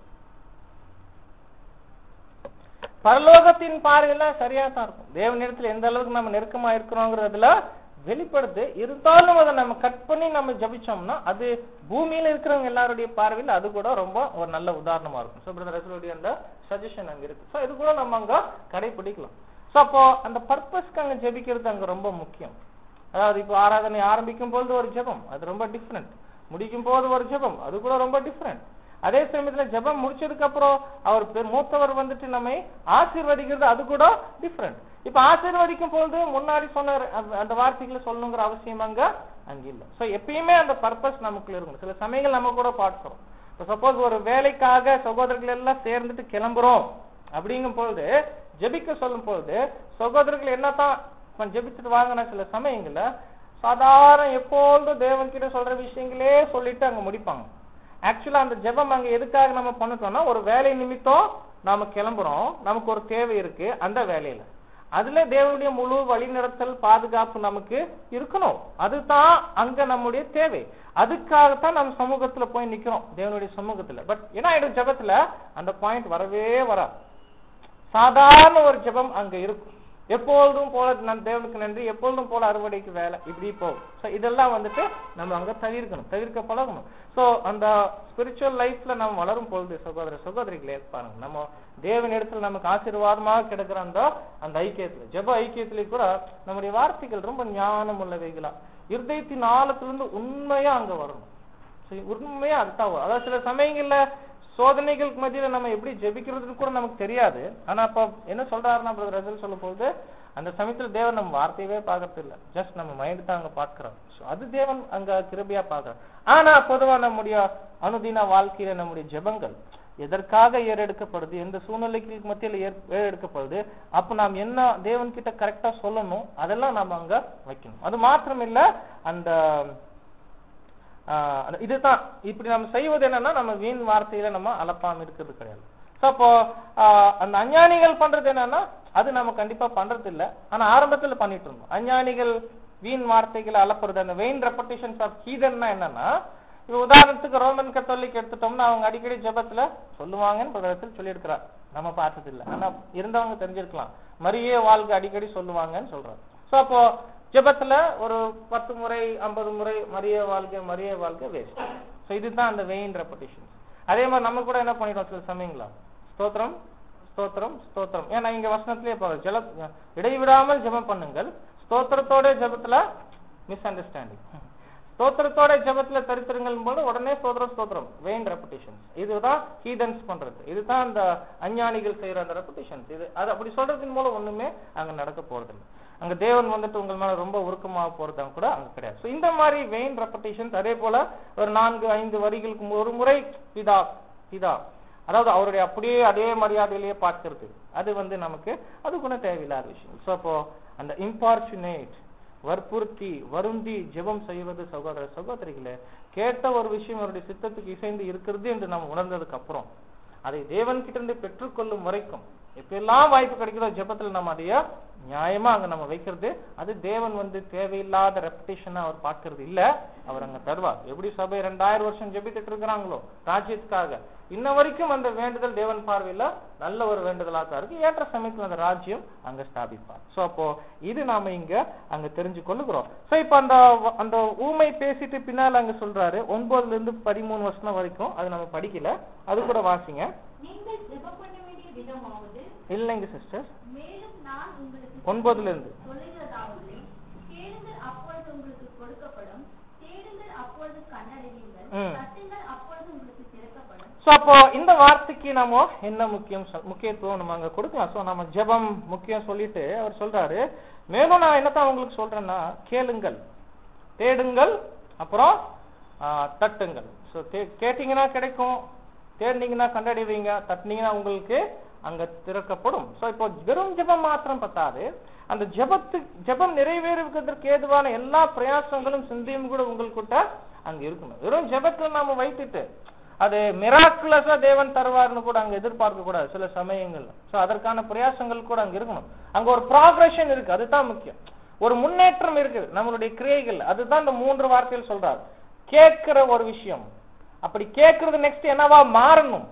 பரலோகத்தின் பார்வையில சரியா தான் இருக்கும் தேவனிடத்துல எந்த அளவுக்கு நம்ம நெருக்கமா இருக்கிறோங்கிறதுல வெளிப்படுது இருந்தாலும் அதை நம்ம கட் பண்ணி நம்ம ஜபிச்சோம்னா அது பூமியில இருக்கிறவங்க எல்லாருடைய பார்வையில் அது கூட ரொம்ப ஒரு நல்ல உதாரணமா இருக்கும் ஸோ பிரதர் ரசூலுடைய அந்த சஜஷன் அங்க இருக்கு ஸோ இது கூட நம்ம அங்க கடைபிடிக்கலாம் ஸோ அப்போ அந்த பர்பஸ்க்கு அங்க ஜெபிக்கிறது அங்க ரொம்ப முக்கியம் அதாவது இப்போ ஆராதனை ஆரம்பிக்கும் பொழுது ஒரு ஜெபம் அது ரொம்ப டிஃப்ரெண்ட் முடிக்கும் போது ஒரு ஜெபம் அது கூட ரொம்ப டிஃப்ரெண்ட் அதே சமயத்துல ஜெபம் முடிச்சதுக்கு அப்புறம் அவர் பெ- மூத்தவர் வந்துட்டு நம்மை ஆசீர்வதிக்கிறது அது கூட டிஃப்ரெண்ட் இப்ப ஆசீர்வதிக்கும் பொழுது முன்னாடி சொன்ன அந்த- அந்த வார்த்தைகளை சொல்லணுங்கிற அவசியம் அங்க அங்க இல்ல சோ எப்பயுமே அந்த பர்பஸ் நமக்குள்ள இருக்கும் சில சமயங்கள் நம்ம கூட பார்க்கிறோம் இப்ப சப்போஸ் ஒரு வேலைக்காக சகோதரர்கள் எல்லாம் சேர்ந்துட்டு கிளம்புறோம் அப்படிங்கும் பொழுது ஜெபிக்க சொல்லும் பொழுது சகோதரர்கள் என்னதான் இப்ப ஜெபிச்சுட்டு வாங்கின சில சமயங்கள்ல சாதாரண எப்பொழுதும் தேவன் கிட்ட சொல்ற விஷயங்களே சொல்லிட்டு அங்க முடிப்பாங்க ஆக்சுவலா அந்த ஜெபம் அங்க எதுக்காக நம்ம பண்ணிட்டோம்னா ஒரு வேலை நிமித்தம் நாம கிளம்புறோம் நமக்கு ஒரு தேவை இருக்கு அந்த வேலையில அதுல தேவனுடைய முழு வழிநடத்தல் பாதுகாப்பு நமக்கு இருக்கணும் அதுதான் அங்க நம்முடைய தேவை அதுக்காகத்தான் நம்ம சமூகத்துல போய் நிக்கிறோம் தேவனுடைய சமூகத்துல பட் என்ன ஆயிடும் ஜெபத்துல அந்த பாயிண்ட் வரவே வரா சாதாரண ஒரு ஜெபம் அங்க இருக்கும் எப்பொழுதும் போல நன் தேவனுக்கு நன்றி எப்பொழுதும் போல அறுவடைக்கு வேலை இப்படி போகும் சோ இதெல்லாம் வந்துட்டு நம்ம அங்க தவிர்க்கணும் தவிர்க்க பழகணும் சோ அந்த ஸ்பிரிச்சுவல் லைஃப்ல நம்ம வளரும் பொழுது சகோதர சகோதரிகளே பாருங்க நம்ம தேவன் இடத்துல நமக்கு ஆசீர்வாதமாக கிடைக்கிற அந்த அந்த ஐக்கியத்துல ஜெப ஐக்கியத்திலே கூட நம்முடைய வார்த்தைகள் ரொம்ப ஞானம் உள்ளவைகளா இருதயத்தின் ஆழத்திலிருந்து உண்மையா அங்க வரணும் சரி, உண்மையா அதுதான் வரும். அதாவது சில சமயங்கள்ல சோதனைகளுக்கு மத்தியில நம்ம எப்படி ஜெபிக்கிறதுன்னு கூட நமக்கு தெரியாது ஆனா அப்ப என்ன சொல்றாருன்னா பிரதர் ரசல் சொல்லும் போது அந்த சமயத்துல தேவன் நம்ம வார்த்தையவே பார்க்கறது இல்ல ஜஸ்ட் நம்ம மைண்ட் தான் அங்க பார்க்கிறோம் So, அது தேவன் அங்க கிருபையா பார்க்கிறோம் ஆனா பொதுவா நம்முடைய அனுதின வாழ்க்கையில நம்முடைய ஜெபங்கள் எதற்காக ஏறெடுக்கப்படுது எந்த சூழ்நிலைக்கு மத்தியில ஏற்- ஏறெடுக்கப்படுது அப்ப நாம் என்ன தேவன் கிட்ட கரெக்டா சொல்லணும் அதெல்லாம் நாம அங்க வைக்கணும் அது மாத்திரம் இல்ல அந்த ஆஹ் அந்த- இதுதான் இப்படி நம்ம செய்வது என்னன்னா நம்ம வீண் வார்த்தையில நம்ம அலப்பாம இருக்கிறது கிடையாது So, அப்போ ஆஹ் அந்த அஞ்ஞானிகள் பண்றது என்னன்னா அது நம்ம கண்டிப்பா பண்றது இல்ல ஆனா ஆரம்பத்துல பண்ணிட்டு இருந்தோம் அஞ்ஞானிகள் வீண் வார்த்தைகளை அலப்புறது அந்த வெயின் ரெப்படேஷன்ஸ் ஆஃப் ஹீதன்னா என்னன்னா இப்ப உதாரணத்துக்கு ரோமன் கத்தோலிக் எடுத்துட்டோம்னா அவங்க அடிக்கடி ஜெபத்துல சொல்லுவாங்கன்னு பிரதத்தில் சொல்லி இருக்கிறார் நம்ம பார்த்தது இல்ல ஆனா இருந்தவங்க தெரிஞ்சிருக்கலாம் மரியே வாழ்க்கை அடிக்கடி சொல்லுவாங்கன்னு சொல்றாரு சோ அப்போ ஜெபத்துல ஒரு பத்து முறை ஐம்பது முறை மரிய வாழ்க்கை மரிய வாழ்க்கை வேஸ்ட் சோ இதுதான் அந்த வெயின் ரெப்படிஷன் அதே மாதிரி நம்ம கூட என்ன பண்ணிடுவோம் சில சமயங்களா ஸ்தோத்திரம் ஸ்தோத்திரம் ஸ்தோத்திரம் ஏன்னா இங்க வசனத்திலேயே பாருங்க ஜல இடைவிடாமல் ஜெபம் பண்ணுங்கள் ஸ்தோத்திரத்தோட ஜெபத்துல மிஸ் அண்டர்ஸ்டாண்டிங் ஸ்தோத்திரத்தோட ஜெபத்துல தரித்திரங்கள் போது உடனே ஸ்தோத்திரம் ஸ்தோத்திரம் வெயின் ரெப்படிஷன்ஸ் இதுதான் ஹீதன்ஸ் பண்றது இதுதான் அந்த அஞ்ஞானிகள் செய்யற அந்த ரெப்படிஷன்ஸ் இது அது அப்படி சொல்றதின் மூலம் ஒண்ணுமே அங்க நடக்க போறதில்லை அங்க தேவன் வந்துட்டு உங்கள் மேல ரொம்ப உருக்கமாக போறதா கூட அங்க கிடையாது So, இந்த மாதிரி வெயின் ரெப்படிஷன்ஸ் அதே போல ஒரு நான்கு ஐந்து வரிகளுக்கு ஒரு முறை பிதா பிதா அதாவது அவருடைய அப்படியே அதே மரியாதையிலேயே பார்க்கிறது அது வந்து நமக்கு அது கூட தேவையில்லாத விஷயம் ஸோ அப்போ அந்த இம்பார்ச்சுனேட் வற்புறுத்தி வருந்தி ஜெபம் செய்வது சகோதர சகோதரிகளே கேட்ட ஒரு விஷயம் அவருடைய சித்தத்துக்கு இசைந்து இருக்கிறது என்று நம்ம உணர்ந்ததுக்கு அப்புறம் அதை தேவன் கிட்ட இருந்து பெற்றுக்கொள்ளும் வரைக்கும் எப்பெல்லாம் வாய்ப்பு கிடைக்குதோ ஜெபத்துல நம்ம அதைய நியாயமா அங்க நம்ம வைக்கிறது அது தேவன் வந்து தேவையில்லாத ரெப்டேஷனா அவர் பார்க்கறது இல்ல அவர் அங்க தருவார் எப்படி சபை ரெண்டாயிரம் வருஷம் ஜெபித்துட்டு இருக்கிறாங்களோ ராஜ்யத்துக்காக இன்ன வரைக்கும் அந்த வேண்டுதல் தேவன் பார்வையில நல்ல ஒரு வேண்டுதலா தான் இருக்கு ஏற்ற சமயத்துல அந்த ராஜ்யம் அங்க ஸ்தாபிப்பார் சோ அப்போ இது நாம இங்க அங்க தெரிஞ்சு கொள்ளுகிறோம் சோ இப்ப அந்த அந்த ஊமை பேசிட்டு பின்னால அங்க சொல்றாரு ஒன்பதுல இருந்து பதிமூணு வருஷம் வரைக்கும் அது நம்ம படிக்கல அது கூட வாசிங்க நீங்கள் ஜெபம் பண்ண வேண்டிய விதமாவது இல்லைங்க சிஸ்டர் மேலும் நான் உங்களுக்கு ஒன்பதுல இருந்து சொல்லுகிறதாவது கேளுங்கள் அப்பொழுது உங்களுக்கு கொடுக்கப்படும் தேடுங்கள் அப்பொழுது கண்டடைவீர்கள் ம். தட்டுங்கள் அப்பொழுது உங்களுக்கு திறக்கப்படும் சோ அப்போ இந்த வார்த்தைக்கு நாம என்ன முக்கியம் சொல்- முக்கியத்துவம் நம்ம அங்க கொடுக்கலாம் சோ நம்ம ஜெபம் முக்கியம் சொல்லிட்டு அவர் சொல்றாரு மேலும் நான் என்னத்தான் உங்களுக்கு சொல்றேன்னா கேளுங்கள் தேடுங்கள் அப்புறம் ஆ, தட்டுங்கள் சோ கேட்டீங்கன்னா கிடைக்கும் தேடினீங்கன்னா கண்டடைவீங்க தட்டினீங்கன்னா உங்களுக்கு அங்க திறக்கப்படும் சோ இப்போ வெறும் ஜெபம் மாத்திரம் பத்தாது அந்த ஜெபத்து ஜெபம் நிறைவேறுவதற்கு ஏதுவான எல்லா பிரயாசங்களும் சிந்தையும் கூட உங்களுக்கிட்ட அங்க இருக்கணும் வெறும் ஜெபத்துல நாம வைத்துட்டு அது மிராக்குலஸா தேவன் தருவார்னு கூட அங்க எதிர்பார்க்க கூடாது சில சமயங்கள்ல சோ அதற்கான பிரயாசங்கள் கூட அங்க இருக்கணும் அங்க ஒரு ப்ராக்ரஷன் இருக்கு அதுதான் முக்கியம் ஒரு முன்னேற்றம் இருக்குது நம்மளுடைய கிரியைகள் அதுதான் இந்த மூன்று வார்த்தைகள் சொல்றாரு கேட்கிற ஒரு விஷயம் அப்படி கேட்கறது நெக்ஸ்ட் என்னவா மாறணும்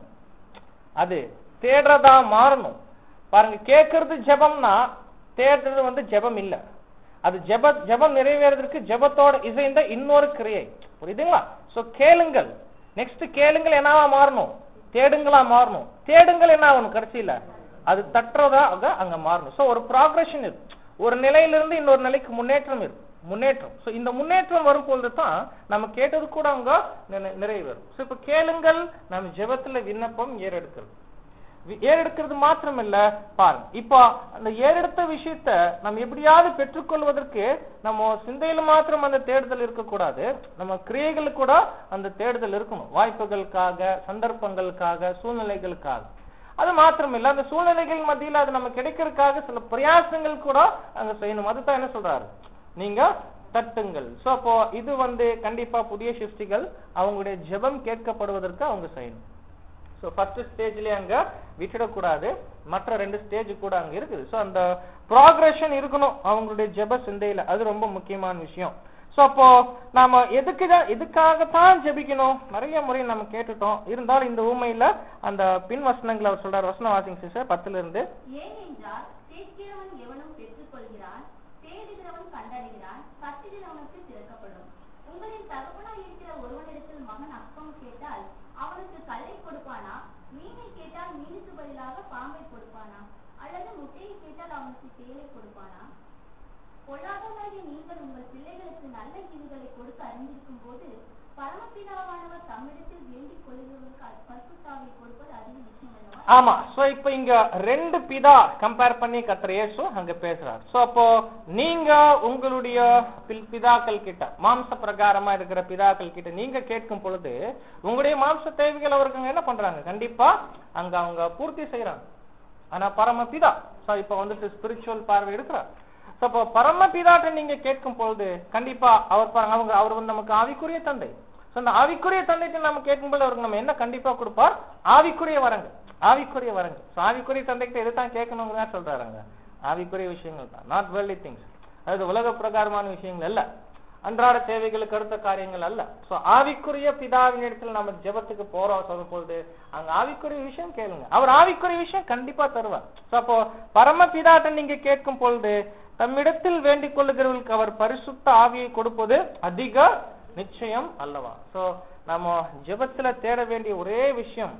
அது தேடுறதா மாறணும் பாருங்க கேட்கறது ஜெபம்னா தேடுறது வந்து ஜெபம் இல்ல அது ஜெப ஜெபம் நிறைவேறதற்கு ஜெபத்தோட இசைந்த இன்னொரு கிரியை புரியுதுங்களா சோ கேளுங்கள் நெக்ஸ்ட் கேளுங்கள் என்னவா மாறணும் தேடுங்களா மாறணும் தேடுங்கள் என்ன ஆகணும் கடைசியில அது தட்டுறதா அங்க மாறணும் சோ ஒரு ப்ராக்ரஷன் இருக்கு ஒரு நிலையிலிருந்து இன்னொரு நிலைக்கு முன்னேற்றம் இருக்கு முன்னேற்றம் சோ இந்த முன்னேற்றம் வரும் பொழுது தான் நம்ம கேட்டது கூட அங்க நினை- நிறைவேறும் சோ இப்ப கேளுங்கள் நம்ம ஜெபத்துல விண்ணப்பம் ஏறெடுக்கிறது வி- ஏறெடுக்கிறது மாத்திரம் இல்ல பாருங்க இப்போ அந்த ஏறெடுத்த விஷயத்த நம்ம எப்படியாவது பெற்றுக்கொள்வதற்கு நம்ம சிந்தையில மாத்திரம் அந்த தேடுதல் இருக்கக்கூடாது நம்ம கிரியைகளுக்கு கூட அந்த தேடுதல் இருக்கணும் வாய்ப்புகளுக்காக சந்தர்ப்பங்களுக்காக சூழ்நிலைகளுக்காக அது மாத்திரம் இல்ல அந்த சூழ்நிலைகள் மத்தியில அது நம்ம கிடைக்கிறதுக்காக சில பிரயாசங்கள் கூட அங்க செய்யணும் அதுதான் என்ன சொல்றாரு நீங்க தட்டுங்கள் சோ அப்போ இது வந்து கண்டிப்பா புதிய சிருஷ்டிகள் அவங்களுடைய ஜெபம் கேட்கப்படுவதற்கு அவங்க செய்யணும் சோ ஃபர்ஸ்ட் ஸ்டேஜ்லயே அங்க விட்டுடக்கூடாது மற்ற ரெண்டு ஸ்டேஜ் கூட அங்க இருக்குது சோ அந்த ப்ராக்ரஷன் இருக்கணும் அவங்களுடைய ஜெப சிந்தையில அது ரொம்ப முக்கியமான விஷயம் சோ அப்போ நாம எதுக்கு இதுக்காகத்தான் ஜெபிக்கணும் நிறைய முறை நம்ம கேட்டுட்டோம் இருந்தாலும் இந்த ஊமையில அந்த பின் வசனங்களை அவர் சொல்றாரு வசன வாசிங் சிஸ்டர் பத்துல இருந்து ஏனென்றால் கேட்கிறவன் எவனும் பெற்றுக்கொள்கிறான் தேடுகிறவன் கண்டடைகிறான் தட்டுகிறவனுக்கு திறக்கப்படும் உங்களின் தகப்பனாய் இருக்கிற ஒருவனிடத்தில் மகன் அப்பம் கேட்டால் அவனுக்கு கல்லை கொடுப்பானா மீனை கேட்டால் மீனுக்கு பதிலாக பாம்பை கொடுப்பானா அல்லது முட்டையை கேட்டால் அவனுக்கு தேலை கொடுப்பானா பொல்லாதவராகிய நீங்கள் உங்கள் பிள்ளைகளுக்கு நல்ல ஈவுகளை கொடுக்க அறிந்திருக்கும் போது பரமபிதாவானவர் தம்மிடத்தில் வேண்டிக் கொள்கிறவர்களுக்கு பரிசுத்தாவை கொடுப்பது அதிக நிச்சயம் அல்லவா ஆமா சோ இப்ப இங்க ரெண்டு பிதா கம்பேர் பண்ணி கத்திர இயேசு அங்க பேசுறாரு சோ அப்போ நீங்க உங்களுடைய பில்- பிதாக்கள் கிட்ட மாம்ச பிரகாரமா இருக்கிற பிதாக்கள் கிட்ட நீங்க கேட்கும் பொழுது உங்களுடைய மாம்ச தேவைகள் அவருக்கு என்ன பண்றாங்க கண்டிப்பா அங்க அவங்க பூர்த்தி செய்யறாங்க ஆனா பரமபிதா சோ இப்ப வந்துட்டு ஸ்பிரிச்சுவல் பார்வை எடுக்கிறார் சோ அப்போ பரமபிதாட்ட நீங்க கேட்கும் பொழுது கண்டிப்பா அவர் பாருங்க அவங்க அவர் வந்து நமக்கு ஆவிக்குரிய தந்தை சோ அந்த ஆவிக்குரிய தந்தைக்கு நம்ம கேட்கும்போது அவருக்கு நம்ம என்ன கண்டிப்பா கொடுப்பார் ஆவிக்குரிய வரங்க ஆவிக்குரிய வரங்க சோ ஆவிக்குரிய தந்தைகிட்ட எதுதான் கேட்கணுங்கிறதா சொல்றாருங்க ஆவிக்குரிய விஷயங்கள் தான் நாட் வேர்ல்டி திங்ஸ் அதாவது உலக பிரகாரமான விஷயங்கள் அல்ல அன்றாட தேவைகளுக்கு அடுத்த காரியங்கள் அல்ல சோ ஆவிக்குரிய பிதாவின் இடத்துல நம்ம ஜெபத்துக்கு போறோம் சொல்லும் பொழுது அங்க ஆவிக்குரிய விஷயம் கேளுங்க அவர் ஆவிக்குரிய விஷயம் கண்டிப்பா தருவார் சோ அப்போ பரம பிதாட்ட நீங்க கேட்கும் பொழுது தம்மிடத்தில் வேண்டிக் கொள்ளுகிறவர்களுக்கு அவர் பரிசுத்த ஆவியை கொடுப்பது அதிக நிச்சயம் அல்லவா சோ நம்ம ஜெபத்துல தேட வேண்டிய ஒரே விஷயம்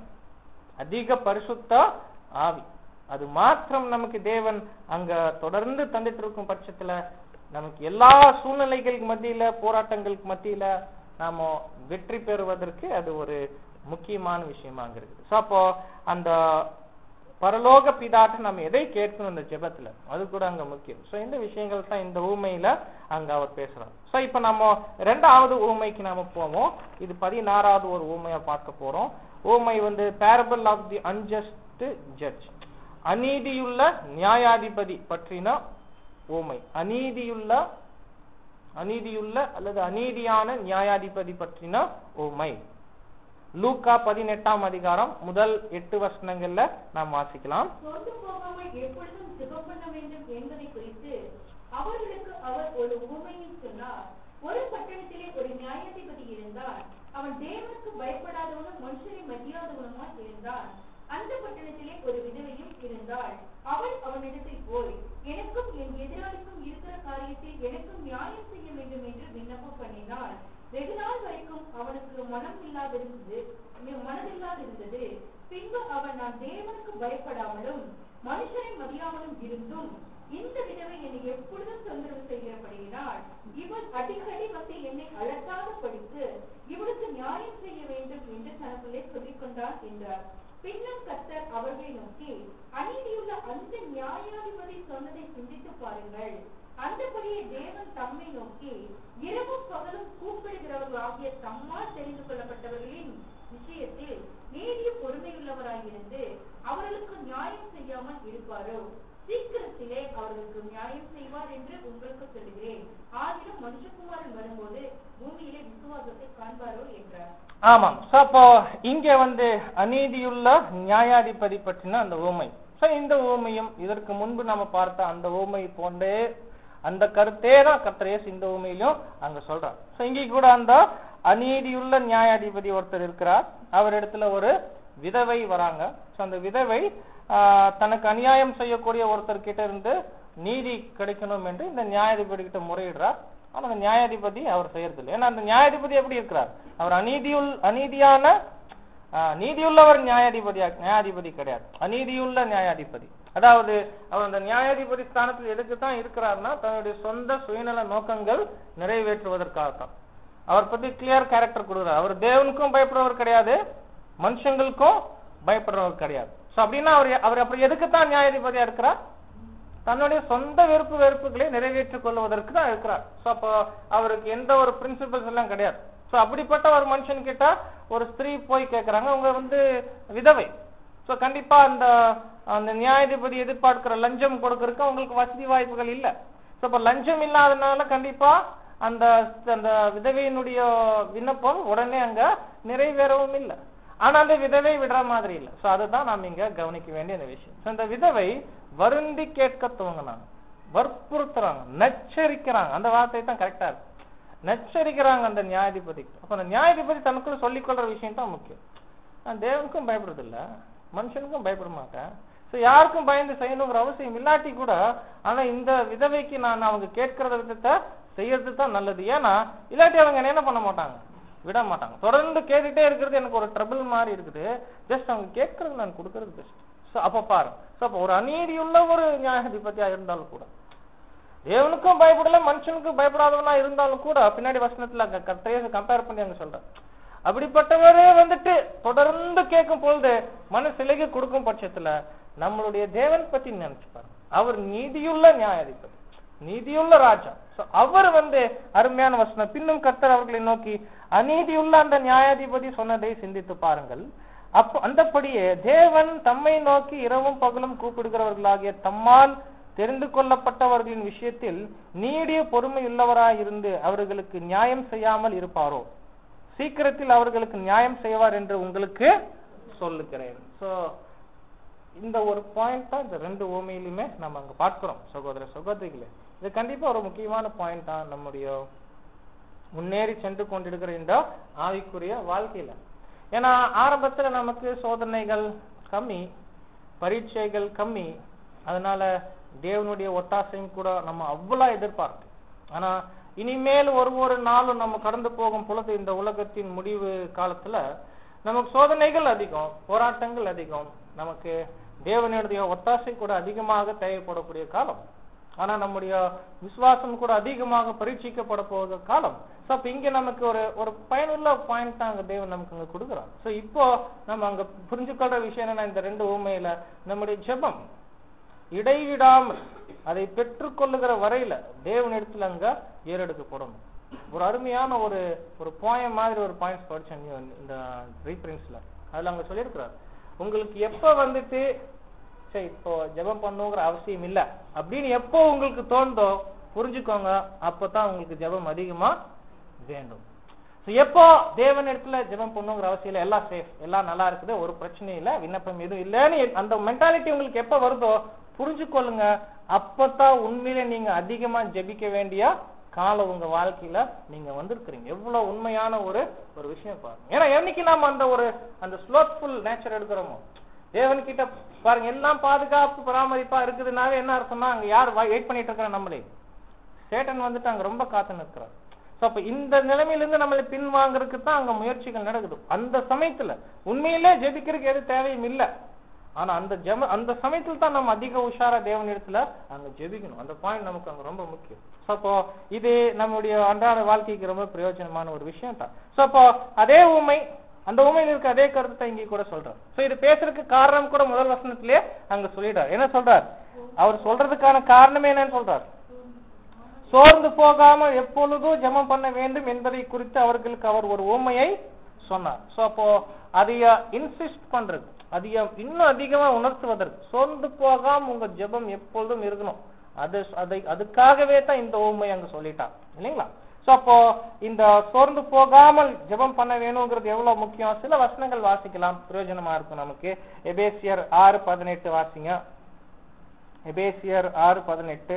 அதிக பரிசுத்த ஆவி அது மாத்திரம் நமக்கு தேவன் அங்க தொடர்ந்து தந்துட்டு இருக்கும் பட்சத்துல நமக்கு எல்லா சூழ்நிலைகளுக்கு மத்தியில போராட்டங்களுக்கு மத்தியில நாம வெற்றி பெறுவதற்கு அது ஒரு முக்கியமான விஷயமா அங்க இருக்குது சோ அப்போ அந்த பரலோக பிதாட்ட நம்ம எதை கேட்கணும் இந்த ஜெபத்துல அது கூட அங்க முக்கியம் சோ இந்த விஷயங்கள் தான் இந்த ஊமையில அங்க அவர் பேசுறார் சோ இப்ப நம்ம ரெண்டாவது ஊமைக்கு நாம போவோம் இது பதினாறாவது ஒரு ஊமையை பார்க்க போறோம் ஓமை வந்து parable of the unjust judge அநீதியுள்ள நியாயாதிபதி பற்றின ஓமை அநீதியுள்ள அநீதியுள்ள அல்லது அநீதியான நியாயாதிபதி பற்றின ஓமை லூக்கா பதினெட்டாம் அதிகாரம் முதல் எட்டு வசனங்கள்ல நாம் வாசிக்கலாம் சோர்ந்து போகாமல் எப்பொழுதும் ஜெபம் பண்ண வேண்டும் என்பதை குறித்து அவர்களுக்கு அவர் ஒரு உவமையை சொன்னார் ஒரு பட்டணத்திலே ஒரு நியாயாதிபதி இருந்தார் அவன் தேவனுக்கு பயப்படாதவனும் மனுஷரை மதியாதவனுமாய் இருந்தான் அந்த பட்டணத்திலே ஒரு விதவையும் இருந்தாள் அவள் அவனிடத்தில் போய் எனக்கும் என் எதிராளிக்கும் இருக்கிற காரியத்தில் எனக்கும் நியாயம் செய்ய வேண்டும் என்று விண்ணப்பம் பண்ணினாள் வெகு நாள் வரைக்கும் அவனுக்கு மனம் இல்லாதிருந்தது மனதில்லாதிருந்தது பின்பு அவன் நான் தேவனுக்கு பயப்படாமலும் மனுஷரை மதியாமலும் இருந்தும் இந்த விதவை என்னை எப்பொழுதும் தொந்தரவு செய்கிறபடியினால் இவள் அடிக்கடி வந்து என்னை அழகாக படித்து இவளுக்கு நியாயம் செய்ய வேண்டும் என்று தனக்குள்ளே சொல்லிக் கொண்டார் என்றார் பின்னும் கர்த்தர் அவர்களை நோக்கி அநீதியுள்ள அந்த நியாயாதிபதி சொன்னதை சிந்தித்து பாருங்கள் அந்தபடியே தேவன் தம்மை நோக்கி இரவும் பகலும் கூப்பிடுகிறவர்களாகிய தம்மால் தெரிந்து கொள்ளப்பட்டவர்களின் விஷயத்தில் நீடிய பொறுமையுள்ளவராயிருந்து அவர்களுக்கு நியாயம் செய்யாமல் இருப்பாரோ சீக்கிரத்திலே அவர்களுக்கு நியாயம் செய்வார் என்று உங்களுக்கு சொல்லுகிறேன் ஆகிலும் மனுஷகுமாரன் வரும்போது பூமியிலே விசுவாசத்தை காண்பாரோ என்றார் ஆமாம் சோ அப்போ இங்க வந்து அநீதியுள்ள நியாயாதிபதி பற்றின அந்த ஊமை சோ இந்த ஊமையும் இதற்கு முன்பு நம்ம பார்த்த அந்த ஊமை போன்றே அந்த கருத்தே தான் கர்த்தரேஸ் இந்த ஊமையிலும் அங்க சொல்றார் சோ இங்கே கூட அந்த அநீதியுள்ள நியாயாதிபதி ஒருத்தர் இருக்கிறார் அவரிடத்துல ஒரு விதவை வராங்க சோ அந்த விதவை ஆஹ், தனக்கு அநியாயம் செய்யக்கூடிய ஒருத்தர் கிட்ட இருந்து நீதி கிடைக்கணும் என்று இந்த நியாயாதிபதி கிட்ட முறையிடுறார் ஆனா அந்த நியாயாதிபதி அவர் செய்யறதில்லை ஏன்னா அந்த நியாயாதிபதி எப்படி இருக்கிறார் அவர் அநீதியுள் அநீதியான ஆஹ், நீதியுள்ளவர் நியாயாதிபதி நியாயாதிபதி கிடையாது அநீதியுள்ள நியாயாதிபதி அதாவது அவர் அந்த நியாயாதிபதி ஸ்தானத்தில் எதுக்கு தான் இருக்கிறார்னா தன்னுடைய சொந்த சுயநல நோக்கங்கள் நிறைவேற்றுவதற்காகத்தான் அவர் பத்தி கிளியர் கேரக்டர் கொடுக்குறார் அவர் தேவனுக்கும் பயப்படுறவர் கிடையாது மனுஷங்களுக்கும் பயப்படுறவர் கிடையாது சோ அப்படின்னா அவர் அவர் அப்படி எதுக்கு தான் நியாயாதிபதியா இருக்கிறார் தன்னுடைய சொந்த விருப்பு வெறுப்புகளை நிறைவேற்றிக் கொள்வதற்கு தான் இருக்கிறார் சோ அப்போ அவருக்கு எந்த ஒரு பிரின்சிபல்ஸ் எல்லாம் கிடையாது சோ அப்படிப்பட்ட ஒரு மனுஷன் கிட்ட ஒரு ஸ்திரீ போய் கேக்குறாங்க அவங்க வந்து விதவை சோ கண்டிப்பா அந்த அந்த நியாயாதிபதி எதிர்பார்க்கிற லஞ்சம் கொடுக்கறதுக்கு அவங்களுக்கு வசதி வாய்ப்புகள் இல்ல சோ அப்ப லஞ்சம் இல்லாதனால கண்டிப்பா அந்த அந்த விதவையினுடைய விண்ணப்பம் உடனே அங்க நிறைவேறவும் இல்லை ஆனா அந்த விதவை விடுற மாதிரி இல்ல சோ அதுதான் நாம் இங்க கவனிக்க வேண்டிய அந்த விஷயம் So, அந்த விதவை வருந்தி கேட்க துவங்கினாங்க வற்புறுத்துறாங்க நச்சரிக்கிறாங்க அந்த வார்த்தை தான் கரெக்டா இருக்கு நச்சரிக்கிறாங்க அந்த நியாயாதிபதி அப்ப அந்த நியாயாதிபதி தனக்குள்ள சொல்லிக் கொள்ற விஷயம் தான் முக்கியம் நான் தேவனுக்கும் பயப்படுறது இல்ல மனுஷனுக்கும் பயப்பட மாட்டேன் சோ யாருக்கும் பயந்து செய்யணுங்கிற அவசியம் இல்லாட்டி கூட ஆனா இந்த விதவைக்கு நான் அவங்க கேட்கிற விதத்தை செய்யறது தான் நல்லது ஏன்னா இல்லாட்டி அவங்க என்ன பண்ண மாட்டாங்க விட மாட்டாங்க தொடர்ந்து கேட்டுட்டே இருக்கிறது எனக்கு ஒரு ட்ரபிள் மாதிரி இருக்குது ஜஸ்ட் அவங்க கேட்கறது நான் கொடுக்கறது பெஸ்ட் சோ அப்ப பாரு சோ அப்ப ஒரு அநீதியுள்ள ஒரு நியாயாதிபதியா இருந்தாலும் கூட தேவனுக்கும் பயப்படல மனுஷனுக்கும் பயப்படாதவனா இருந்தாலும் கூட பின்னாடி வசனத்துல அங்க கட்டையை கம்பேர் பண்ணி அங்க சொல்றேன் அப்படிப்பட்டவரே வந்துட்டு தொடர்ந்து கேட்கும் பொழுது மனசிலைக்கு கொடுக்கும் பட்சத்துல நம்மளுடைய தேவன் பத்தி நினைச்சு பாருங்க அவர் நீதியுள்ள நியாயாதிபதி நீதியுள்ள ராஜா So, அவர் வந்து அருமையான வசனம் பின்னும் கர்த்தர் அவர்களை நோக்கி அநீதியுள்ள அந்த நியாயாதிபதி சொன்னதை சிந்தித்து பாருங்கள் அப்போ அந்தபடியே தேவன் தம்மை நோக்கி இரவும் பகலும் கூப்பிடுகிறவர்களாகிய தம்மால் தெரிந்து கொள்ளப்பட்டவர்களின் விஷயத்தில் நீடிய பொறுமை உள்ளவராயிருந்து அவர்களுக்கு நியாயம் செய்யாமல் இருப்பாரோ சீக்கிரத்தில் அவர்களுக்கு நியாயம் செய்வார் என்று உங்களுக்கு சொல்லுகிறேன் சோ இந்த ஒரு பாயிண்ட் தான் இந்த ரெண்டு ஓமையிலுமே நம்ம அங்க பார்க்கிறோம் சகோதர சகோதரிகளே இது கண்டிப்பா ஒரு முக்கியமான பாயிண்ட் தான் நம்முடைய முன்னேறி சென்று கொண்டிருக்கிற இந்த ஆவிக்குரிய வாழ்க்கையில ஏன்னா ஆரம்பத்துல நமக்கு சோதனைகள் கம்மி பரீட்சைகள் கம்மி அதனால தேவனுடைய ஒத்தாசையும் கூட நம்ம அவ்வளவு எதிர்பார்க்கும் ஆனா இனிமேல் ஒரு ஒரு நாளும் நம்ம கடந்து போகும் பொழுது இந்த உலகத்தின் முடிவு காலத்துல நமக்கு சோதனைகள் அதிகம் போராட்டங்கள் அதிகம் நமக்கு தேவனுடைய ஒத்தாசை கூட அதிகமாக தேவைப்படக்கூடிய காலம் ஆனா நம்முடைய விசுவாசம் கூட அதிகமாக பரீட்சிக்கப்பட போகிற காலம் சோ அப்ப இங்க நமக்கு ஒரு ஒரு பயனுள்ள பாயிண்ட் தான் அங்க தேவன் நமக்கு அங்க கொடுக்குறான் சோ இப்போ நம்ம அங்க புரிஞ்சுக்கொள்ற விஷயம் என்னன்னா இந்த ரெண்டு உண்மையில நம்முடைய ஜெபம் இடைவிடாமல் அதை பெற்றுக்கொள்ளுகிற வரையில தேவனிடத்துல அங்க ஏறெடுக்கப்படும் ஒரு அருமையான ஒரு ஒரு போயம் மாதிரி ஒரு பாயிண்ட்ஸ் படிச்சேன் இந்த- இந்த ரீஃபரன்ஸ்ல அதுல அங்க சொல்லியிருக்கிறார் உங்களுக்கு எப்ப வந்துட்டு சரி இப்போ ஜெபம் பண்ணுங்கிற அவசியம் இல்ல அப்படின்னு எப்போ உங்களுக்கு தோணுதோ புரிஞ்சுக்கோங்க அப்பதான் உங்களுக்கு ஜெபம் அதிகமா வேண்டும் So, எப்போ தேவன் இடத்துல ஜெபம் பண்ணுங்கிற அவசியம் இல்லை எல்லாம் சேஃப் எல்லாம் நல்லா இருக்குது ஒரு பிரச்சனையும் இல்லை விண்ணப்பம் எதுவும் இல்லைன்னு அந்த மென்டாலிட்டி உங்களுக்கு எப்ப வருதோ புரிஞ்சுக்கொள்ளுங்க அப்பதான் உண்மையிலே நீங்க அதிகமா ஜெபிக்க வேண்டிய காலம் உங்க வாழ்க்கையில நீங்க வந்திருக்கிறீங்க எவ்வளவு உண்மையான ஒரு ஒரு விஷயம் பாருங்க ஏன்னா என்னைக்கு நாம அந்த ஒரு அந்த ஸ்லோத்ஃபுல் நேச்சர் எடுக்கிறோமோ தேவன் கிட்ட பாருங்க எல்லாம் பாதுகாப்பு பராமரிப்பா இருக்குதுனாவே என்ன அர்த்தம்னா அங்க யார் வெயிட் பண்ணிட்டு இருக்கிற நம்மளே சேட்டன் வந்துட்டு அங்க ரொம்ப காத்து நிற்கிறார் சோ அப்ப இந்த நிலைமையிலிருந்து நம்மளை பின்வாங்கறதுக்கு தான் அங்க முயற்சிகள் நடக்குது அந்த சமயத்துல உண்மையிலே ஜெபிக்கிறதுக்கு எது தேவையும் இல்ல ஆனா அந்த ஜெப அந்த சமயத்துல தான் நம்ம அதிக உஷாரா தேவனிடத்துல அங்க ஜெபிக்கணும் அந்த பாயிண்ட் நமக்கு அங்க ரொம்ப முக்கியம் சோ அப்போ இது நம்முடைய அன்றாட வாழ்க்கைக்கு ரொம்ப பிரயோஜனமான ஒரு விஷயம் தான் சோ அப்போ அதே உண்மை அந்த உண்மையில் இருக்க அதே கருத்தை இங்கே கூட சொல்றார் சோ இது பேசுறதுக்கு காரணம் கூட முதல் வசனத்திலேயே அங்க சொல்லிட்டார் என்ன சொல்றார் அவர் சொல்றதுக்கான காரணமே என்னன்னு சொல்றார் சோர்ந்து போகாமல் எப்பொழுதும் ஜெபம் பண்ண வேண்டும் என்பதை குறித்து அவர்களுக்கு அவர் ஒரு உண்மையை சொன்னார் சோ அப்போ அதைய இன்சிஸ்ட் பண்றது அதைய இன்னும் அதிகமா உணர்த்துவதற்கு சோர்ந்து போகாம உங்க ஜெபம் எப்பொழுதும் இருக்கணும் அது அதை அதுக்காகவே தான் இந்த உண்மை அங்க சொல்லிட்டான் இல்லைங்களா சோ அப்போ இந்த சோர்ந்து போகாமல் ஜெபம் பண்ண வேணுங்கிறது எவ்வளவு முக்கியம் சில வசனங்கள் வாசிக்கலாம் பிரயோஜனமா இருக்கும் நமக்கு எபேசியர் ஆறு பதினெட்டு வாசிங்க எபேசியர் ஆறு பதினெட்டு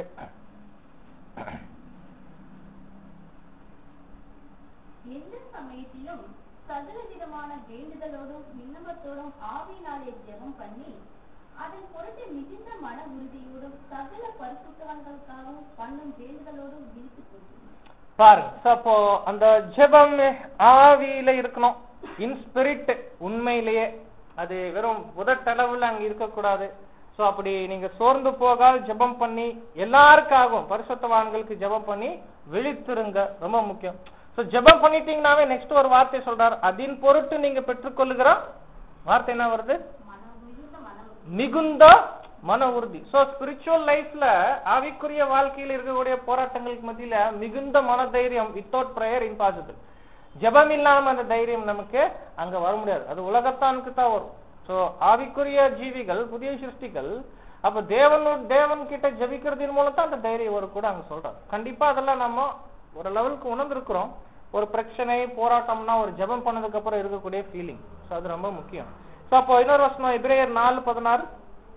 எந்த சமயத்திலும் சகல விதமான வேண்டுதலோடும் விண்ணப்பத்தோடும் ஆவியினாலே ஜெபம் பண்ணி அதன் பொருட்டு மிகுந்த மன உறுதியோடும் சகல பரிசுத்தவான்களுக்காகவும் பண்ணும் வேண்டுதலோடும் விழித்துக் கொள்கிறேன் பாருங்க So, அப்போ அந்த ஜெபம் ஆவியில இருக்கணும் இன் ஸ்பிரிட் உண்மையிலேயே அது வெறும் உதட்டளவுல அங்க இருக்கக்கூடாது சோ அப்படி நீங்க சோர்ந்து போகால் ஜெபம் பண்ணி எல்லாருக்காகவும் பரிசுத்தவான்களுக்கு ஜெபம் பண்ணி விழித்திருங்க ரொம்ப முக்கியம் சோ ஜெபம் பண்ணிட்டீங்கன்னாவே நெக்ஸ்ட் ஒரு வார்த்தை சொல்றார் அதின் பொருட்டு நீங்க பெற்றுக்கொள்ளுகிற வார்த்தை என்ன வருது மன மிகுந்த மன உறுதி. மிகுந்த மன உறுதி சோ ஸ்பிரிச்சுவல் லைஃப்ல ஆவிக்குரிய வாழ்க்கையில் இருக்கக்கூடிய போராட்டங்களுக்கு மத்தியில மிகுந்த மன தைரியம் வித்தவுட் பிரேயர் இம்பாசிபிள் ஜெபம் இல்லாம அந்த தைரியம் நமக்கு அங்க வர முடியாது அது உலகத்தானுக்கு தான் வரும் சோ ஆவிக்குரிய ஜீவிகள் புதிய சிருஷ்டிகள் அப்ப தேவனு தேவன் கிட்ட ஜெபிக்கிறதின் மூலம் தான் அந்த தைரியம் வரும் கூட அங்க சொல்றாங்க கண்டிப்பா அதெல்லாம் நம்ம ஒரு லெவலுக்கு உணர்ந்திருக்கிறோம் ஒரு பிரச்சனை போராட்டம்னா ஒரு ஜெபம் பண்ணதுக்கு அப்புறம் இருக்கக்கூடிய ஃபீலிங் சோ அது ரொம்ப முக்கியம் சோ அப்போ இன்னொரு வருஷம் எபிரேயர் நாலு பதினாறு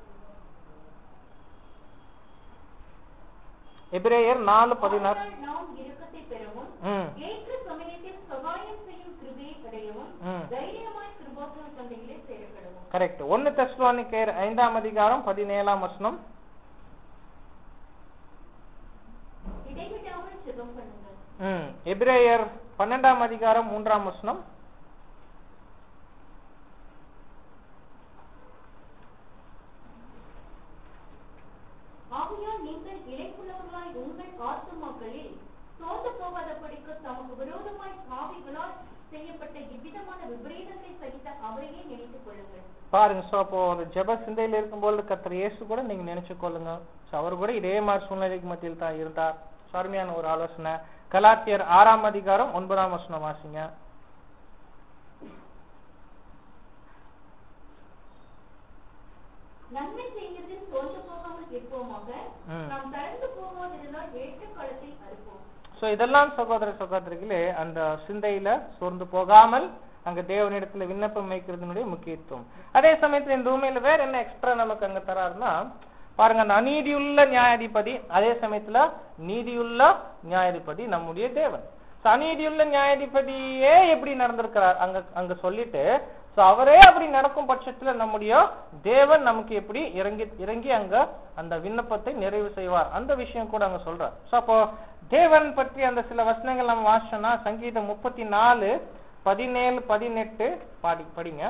எபிரேயர் நாலு பதினாறு ஆனால் நாம் இரக்கத்தை பெறவும் ம் ஏற்ற சமயத்தில் சகாயம் செய்யும் கிருபையை அடையவும் ம். தைரியமாய் கிருபோத்தன சந்தையிலே சேரப்படவும் கரெக்ட் ஒன்னு தெஸ்லோனிக்கேயர் ஐந்தாம் அதிகாரம் பதினேழாம் வசனம் இடைவிடாமல் சுகம் பண்ணுங்கள் ம் எபிரேயர் பன்னெண்டாம் அதிகாரம் மூன்றாம் வசனம் ஆகையால் நீங்கள் இழைப்புள்ளவர்களாய் உங்கள் ஆத்துமாக்களில் சோர்ந்து போகாதபடிக்கு தமக்கு விரோதமாய் பாவிகளால் செய்யப்பட்ட இவ்விதமான விபரீதங்களை சகித்த அவரையே நினைத்துக் கொள்ளுங்கள் பாருங்க சோ அப்போ அந்த ஜெப சிந்தையில இருக்கும்போது கர்த்தர் இயேசு கூட நீங்க நினைச்சு கொள்ளுங்க So, அவர் கூட இதே மாதிரி சூழ்நிலைக்கு மத்தியில் தான் இருந்தார் So, அருமையான ஒரு ஆலோசனை கலாத்தியர் ஆறாம் அதிகாரம் ஒன்பதாம் வசனம் வாசிங்க நன்மை செய்கிறதில் சோர்ந்து போகாமல் இருப்போமாக ம். நாம் தளர்ந்து போகாதிருந்தால் ஏற்ற காலத்தில் அறுப்போம் சோ இதெல்லாம் சகோதர சகோதரிகளே அந்த சிந்தையில சோர்ந்து போகாமல் அங்க தேவனிடத்துல விண்ணப்பம் வைக்கிறதுனுடைய முக்கியத்துவம் அதே சமயத்துல இந்த உண்மையில வேற என்ன எக்ஸ்ட்ரா நமக்கு அங்க தராருன்னா பாருங்க அந்த அநீதியுள்ள நியாயாதிபதி அதே சமயத்துல நீதியுள்ள நியாயாதிபதி நம்முடைய தேவன் So, அநீதியுள்ள நியாயாதிபதியே எப்படி நடந்திருக்கிறார் அங்க அங்க சொல்லிட்டு சோ அவரே அப்படி நடக்கும் பட்சத்துல நம்முடைய தேவன் நமக்கு எப்படி இறங்கி இறங்கி அங்க அந்த விண்ணப்பத்தை நிறைவு செய்வார் அந்த விஷயம் கூட அங்க சொல்றார் சோ அப்போ தேவன் பற்றி அந்த சில வசனங்கள் நம்ம வாசிச்சோம்னா சங்கீதம் முப்பத்தி நாலு பதினேழு பதினெட்டு பாடி படிங்க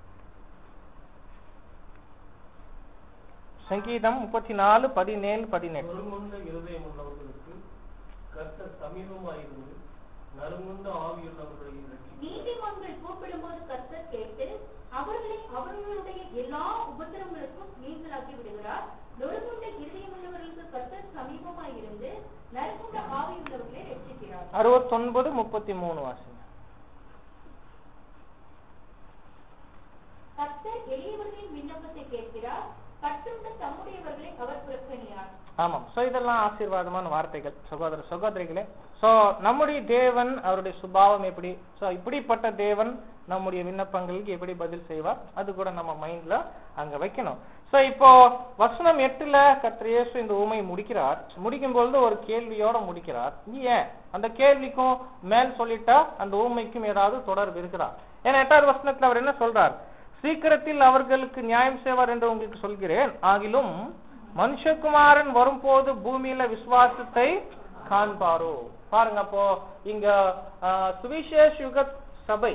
சங்கீதம் முப்பத்தி நாலு பதினேழு பதினெட்டு நறுங்குண்ட இருதயம் உள்ளவர்களுக்கு கர்த்தர் சமீபமாயிருந்து நறுங்குண்ட ஆவியுள்ளவர்களை இரட்சி நீதிமான்கள் கூப்பிடும்போது கர்த்தர் கேட்டு அவர்களை அவர்களுடைய எல்லா உபத்திரங்களுக்கும் நீங்களாக்கி விடுகிறார் நொறுங்குண்ட இருதயமுள்ளவர்களுக்கு கர்த்தர் சமீபமாய் இருந்து நறுங்குண்ட ஆவியுள்ளவர்களை ரட்சிக்கிறார் அறுபத்தொன்பது முப்பத்தி மூணு வாசிங்க கர்த்தர் எளியவர்களின் விண்ணப்பத்தை கேட்கிறார் கட்டுண்ட தம்முடையவர்களை அவர் புறக்கணியார் ஆமாம் சோ இதெல்லாம் ஆசீர்வாதமான வார்த்தைகள் சகோதர சகோதரிகளே சோ நம்முடைய தேவன் அவருடைய சுபாவம் எப்படி சோ இப்படிப்பட்ட தேவன் நம்முடைய விண்ணப்பங்களுக்கு எப்படி பதில் செய்வார் அது கூட நம்ம மைண்ட்ல அங்க வைக்கணும் சோ இப்போ வசனம் எட்டுல கர்த்தர் இயேசு இந்த ஊமை முடிக்கிறார் முடிக்கும் பொழுது ஒரு கேள்வியோட முடிக்கிறார் ஏன் அந்த கேள்விக்கும் மேல் சொல்லிட்டா அந்த ஊமைக்கும் ஏதாவது தொடர்பு இருக்கிறா ஏன்னா எட்டாவது வசனத்துல அவர் என்ன சொல்றார் சீக்கிரத்தில் அவர்களுக்கு நியாயம் செய்வார் என்று உங்களுக்கு சொல்கிறேன் ஆகிலும் மனுஷகுமாரன் வரும்போது பூமியில விசுவாசத்தை காண்பாரோ பாருங்க அப்போ இங்க ஆஹ், சுவிசேஷ யுக சபை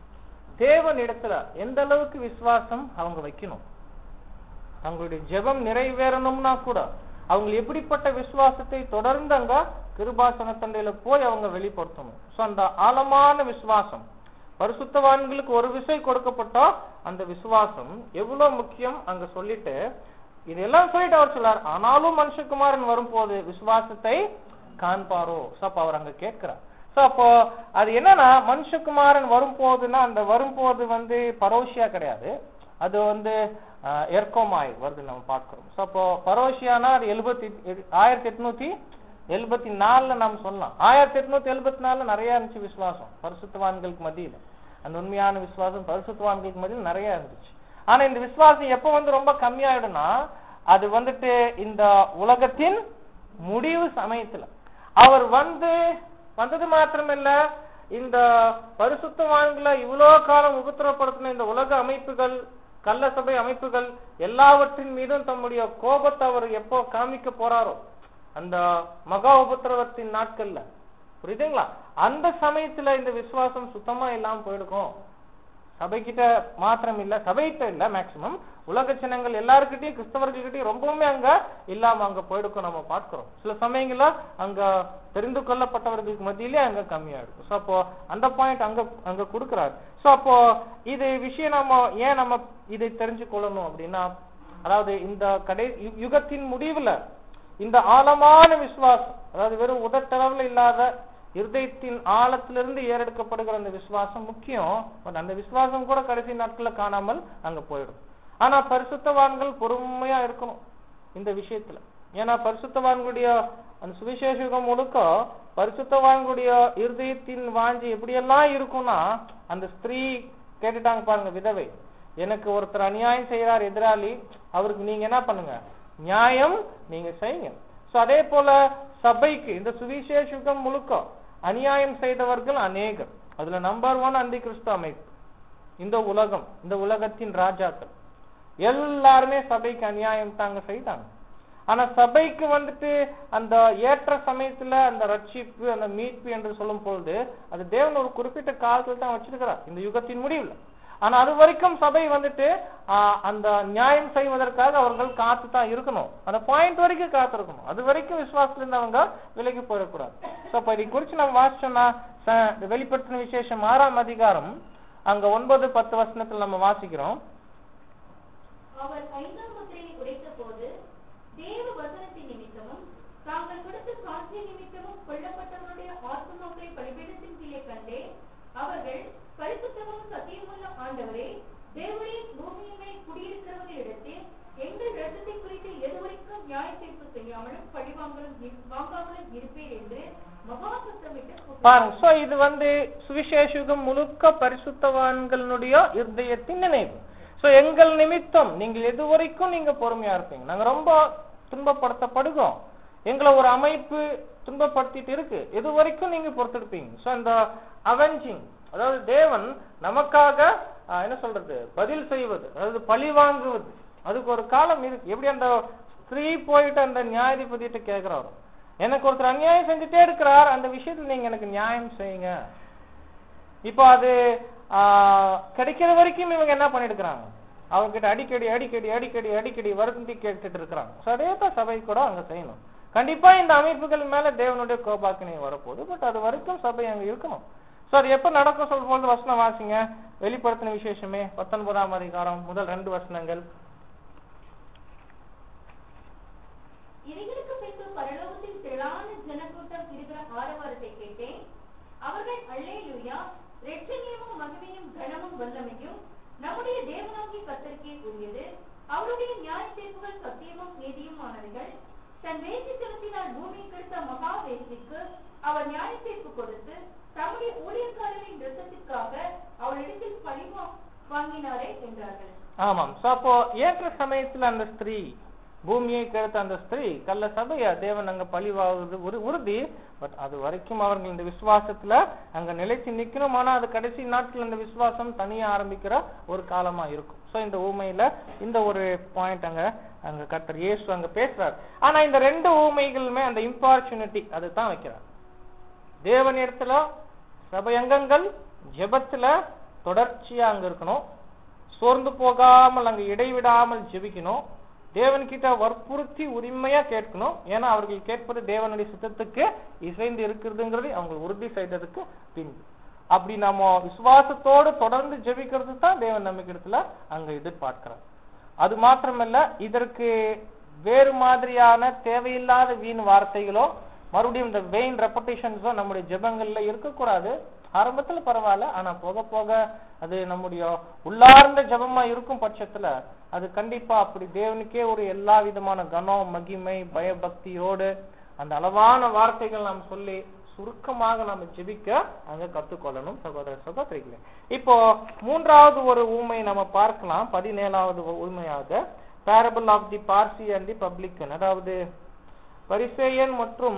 தேவன் இடத்துல எந்த அளவுக்கு விசுவாசம் அவங்க வைக்கணும் அவங்களுடைய ஜெபம் நிறைவேறணும்னா கூட அவங்க எப்படிப்பட்ட விசுவாசத்தை தொடர்ந்து அங்க கிருபாசன தண்டையில போய் அவங்க வெளிப்படுத்தணும் சோ அந்த ஆழமான விசுவாசம் பரிசுத்தவான்களுக்கு ஒரு விசை கொடுக்கப்பட்டா அந்த விசுவாசம் எவ்வளவு முக்கியம் அங்க சொல்லிட்டு இதெல்லாம் சொல்லிட்டு அவர் சொல்லார் ஆனாலும் மனுஷகுமாரன் வரும்போது விசுவாசத்தை காண்பாரோ சோ அப்ப அவர் அங்க கேட்கிறார் சோ அப்போ அது என்னன்னா மனுஷகுமாரன் வரும்போதுன்னா அந்த வரும்போது வந்து பரோஷியா கிடையாது அது வந்து அஹ், எர்கோமாய் வருது நம்ம பார்க்கிறோம் சோ அப்போ பரோஷியானா அது எழுபத்தி ஆயிரத்தி எட்நூத்தி எழுபத்தி நாலுல நாம் சொல்லலாம் ஆயிரத்தி எட்நூத்தி எழுபத்தி நாலுல நிறைய இருந்துச்சு விசுவாசம் பரிசுத்தவான்களுக்கு மத்தியில அந்த உண்மையான விசுவாசம் பரிசுத்தவான்களுக்கு மத்தியில் நிறைய இருந்துச்சு ஆனா இந்த விசுவாசம் எப்ப வந்து ரொம்ப கம்மியாயிடும்னா அது வந்துட்டு இந்த உலகத்தின் முடிவு சமயத்துல அவர் வந்து வந்தது மாத்திரமில்ல இந்த பரிசுத்தவான்களை இவ்வளோ காலம் உபத்திரப்படுத்தின இந்த உலக அமைப்புகள் கள்ள சபை அமைப்புகள் எல்லாவற்றின் மீதும் தம்முடைய கோபத்தை அவர் எப்போ காமிக்க போறாரோ அந்த மகா உபத்திரவத்தின் நாட்கள்ல புரியுதுங்களா அந்த சமயத்துல இந்த விசுவாசம் சுத்தமா இல்லாம போயிடுக்கும் சபைக்கிட்ட மாத்திரம் இல்ல சபைகிட்ட இல்ல மேக்சிமம் உலக ஜனங்கள் எல்லாருக்கிட்டையும் கிறிஸ்தவர்கள்கிட்டயும் ரொம்பவுமே அங்க இல்லாம அங்க போயிடுக்கும் நம்ம பார்க்கிறோம் சில சமயங்கள்ல அங்க தெரிந்து கொள்ளப்பட்டவர்களுக்கு மத்தியிலே அங்க கம்மியா இருக்கும் சோ அப்போ அந்த பாயிண்ட் அங்க அங்க கொடுக்கிறார் சோ அப்போ இது விஷயம் நம்ம ஏன் நம்ம இதை தெரிஞ்சு கொள்ளணும் அப்படின்னா அதாவது இந்த கடை யு- யுகத்தின் முடிவுல இந்த ஆழமான விசுவாசம் அதாவது வெறும் உதட்டளவுல இல்லாத இருதயத்தின் ஆழத்திலிருந்து ஏறெடுக்கப்படுகிற அந்த விசுவாசம் முக்கியம் பட் அந்த விசுவாசம் கூட கடைசி நாட்கள்ல காணாமல் அங்க போயிடும் ஆனா பரிசுத்தவான்கள் பொறுமையா இருக்கணும் இந்த விஷயத்துல ஏன்னா பரிசுத்தவான்களுடைய அந்த சுவிசேஷகம் முழுக்க பரிசுத்தவான்களுடைய இருதயத்தின் வாஞ்சி எப்படியெல்லாம் இருக்கும்னா அந்த ஸ்திரீ கேட்டுட்டாங்க பாருங்க விதவை எனக்கு ஒருத்தர் அநியாயம் செய்யறார் எதிராளி அவருக்கு நீங்க என்ன பண்ணுங்க நியாயம் நீங்க செய்யுங்க சோ அதே போல சபைக்கு இந்த சுவிசேஷகம் முழுக்க அநியாயம் செய்தவர்கள் அநேகர் அதுல நம்பர் ஒன் அந்தி கிறிஸ்து அமைப்பு இந்த உலகம் இந்த உலகத்தின் ராஜாக்கள் எல்லாருமே சபைக்கு அநியாயம் தாங்க செய்தாங்க ஆனா சபைக்கு வந்துட்டு அந்த ஏற்ற சமயத்துல அந்த ரட்சிப்பு அந்த மீட்பு என்று சொல்லும் பொழுது அது தேவன் ஒரு குறிப்பிட்ட காலத்துல தான் வச்சிருக்கிறார் இந்த யுகத்தின் முடிவுல ஆனா அது வரைக்கும் சபை வந்துட்டு ஆஹ், அந்த நியாயம் செய்வதற்காக அவர்கள் காத்து தான் இருக்கணும் அந்த பாயிண்ட் வரைக்கும் காத்திருக்கணும் அது வரைக்கும் விசுவாசத்துல இருந்து அவங்க விலகி போயிடக்கூடாது சோ அப்ப இதை குறிச்சு நம்ம வாசிச்சோம்னா ச- இந்த வெளிப்படுத்தின விசேஷம் ஆறாம் அதிகாரம் அங்க ஒன்பது பத்து வசனத்துல நம்ம வாசிக்கிறோம் அவர் ஐந்தாம் முத்திரையை உடைத்த போது தேவ வசனத்தின் நிமித்தமும் தாங்கள் கொடுத்த சாட்சிய நிமித்தமும் கொல்லப்பட்டவருடைய ஆத்மாக்களை பலிபீடத்தின் கீழே கண்டே அவர்கள் பரிசுத்தமும் சத்தியமுள்ள ஆண்டவரே தேவரே பூமியின் மேல் குடியிருக்கிறவர்களிடத்தில் எங்கள் ரத்தத்தை குறித்து எதுவரைக்கும் நியாய தீர்ப்பு செய்யாமலும் பழிவாங்கலும் இரு- வாங்காமலும் இருப்பேன் என்று மகா சத்தமிட்டு கூப்பிட்டார். பாருங்க சோ இது வந்து சுவிசேஷகம் முழுக்க பரிசுத்தவான்களுடைய இருதயத்தின் நினைவு சோ எங்கள் நிமித்தம் நீங்கள் எது வரைக்கும் நீங்க பொறுமையா இருப்பீங்க நாங்க ரொம்ப துன்பப்படுத்தப்படுகிறோம் எங்களை ஒரு அமைப்பு துன்பப்படுத்திட்டு இருக்கு எது வரைக்கும் நீங்க பொறுத்தெடுப்பீங்க சோ அந்த அவெஞ்சிங் அதாவது தேவன் நமக்காக ஆஹ், என்ன சொல்றது பதில் செய்வது அதாவது பழி வாங்குவது அதுக்கு ஒரு காலம் இருக்கு எப்படி அந்த ஸ்திரீ போயிட்டு அந்த நியாயாதிபதிட்ட கேக்குறாரு எனக்கு ஒருத்தர் அநியாயம் செஞ்சுட்டே இருக்கிறார் அந்த விஷயத்துல நீங்க எனக்கு நியாயம் செய்யுங்க இப்போ அது ஆஹ், கிடைக்கிற வரைக்கும் இவங்க என்ன பண்ணிருக்கிறாங்க அவங்க கிட்ட அடிக்கடி அடிக்கடி அடிக்கடி அடிக்கடி வருந்தி கேட்டுட்டு இருக்கிறாங்க So, அதே தான் சபை கூட அங்க செய்யணும் கண்டிப்பா இந்த அமைப்புகள் மேல தேவனுடைய கோபாக்கினை வரப்போகுது பட் அது வரைக்கும் சபை அங்க இருக்கணும் சோ அது எப்ப நடக்கும் சொல்லும்போது வசனம் வாசிங்க வெளிப்படுத்தின விசேஷமே பத்தொன்பதாம் அதிகாரம் முதல் ரெண்டு வசனங்கள் இவைகளுக்கு பின்பு பரலோகத்தில் திரளான ஜனக்கூட்டம் இருக்கிற ஆரவாரத்தை கேட்டேன் அவர்கள் அல்லேலூயா இரட்சணியமும் மகிமையும் கனமும் வல்லமையும் நம்முடைய தேவனாகிய கர்த்தருக்கே உரியது அவருடைய நியாய தீர்ப்புகள் சத்தியமும் நீதியுமானவைகள் தன் வேசித்தனத்தினால் பூமியை கெடுத்த மகா வேசிக்கு அவர் நியாய தீர்ப்பு கொடுத்து தம்முடைய ஊழியக்காரரின் ரத்தத்திற்காக அவளிடத்தில் பழி வா- வாங்கினாரே என்றார்கள் ஆமாம் சோ அப்போ ஏற்ற சமயத்துல அந்த ஸ்திரீ பூமியை கெடுத்த அந்த ஸ்திரீ கள்ள சபைய தேவன் அங்க பழிவாகுது ஒரு உறுதி பட் அது வரைக்கும் அவர்கள் இந்த விசுவாசத்துல அங்க நிலைச்சு நிக்கணும் ஆனா அது கடைசி நாட்கள் இந்த விசுவாசம் தனியா ஆரம்பிக்கிற ஒரு காலமா இருக்கும் சோ இந்த ஊமையில இந்த ஒரு பாயிண்ட் அங்க அங்க கர்த்தர் இயேசு அங்க பேசுறார் ஆனா இந்த ரெண்டு ஊமைகளுமே அந்த இம்பார்ச்சுனிட்டி அதுதான் வைக்கிறார் தேவன் இடத்துல சபை அங்கங்கள் ஜெபத்துல தொடர்ச்சியா அங்க இருக்கணும் சோர்ந்து போகாமல் அங்க இடைவிடாமல் ஜெபிக்கணும் தேவன் கிட்ட வற்புறுத்தி உரிமையா கேட்கணும் ஏன்னா அவர்கள் கேட்பது தேவனுடைய சித்தத்துக்கு இசைந்து இருக்கிறதுங்கிறது அவங்க உறுதி செய்ததுக்கு பின்பு அப்படி நாம விசுவாசத்தோடு தொடர்ந்து ஜெபிக்கிறது தான் தேவன் நம்மகிடத்துல அங்க எதிர்பார்க்கிறார் அது மாத்திரமல்ல இதற்கு வேறு மாதிரியான தேவையில்லாத வீண் வார்த்தைகளோ மறுபடியும் இந்த வெயின் ரெப்படேஷன்ஸோ நம்முடைய ஜெபங்கள்ல இருக்கக்கூடாது ஆரம்பத்துல பரவாயில்ல ஆனா போக போக அது நம்முடைய உள்ளார்ந்த ஜெபமா இருக்கும் பட்சத்துல அது கண்டிப்பா அப்படி தேவனுக்கே ஒரு எல்லா விதமான கனம் மகிமை பயபக்தியோடு அந்த அளவான வார்த்தைகள் நாம் சொல்லி சுருக்கமாக நாம ஜெபிக்க அங்க கத்துக்கொள்ளணும் சகோதர சகோதரிகளே இப்போ மூன்றாவது ஒரு ஊமை நம்ம பார்க்கலாம் பதினேழாவது ஊமையாக parable of the Pharisee and the publican அதாவது பரிசேயன் மற்றும்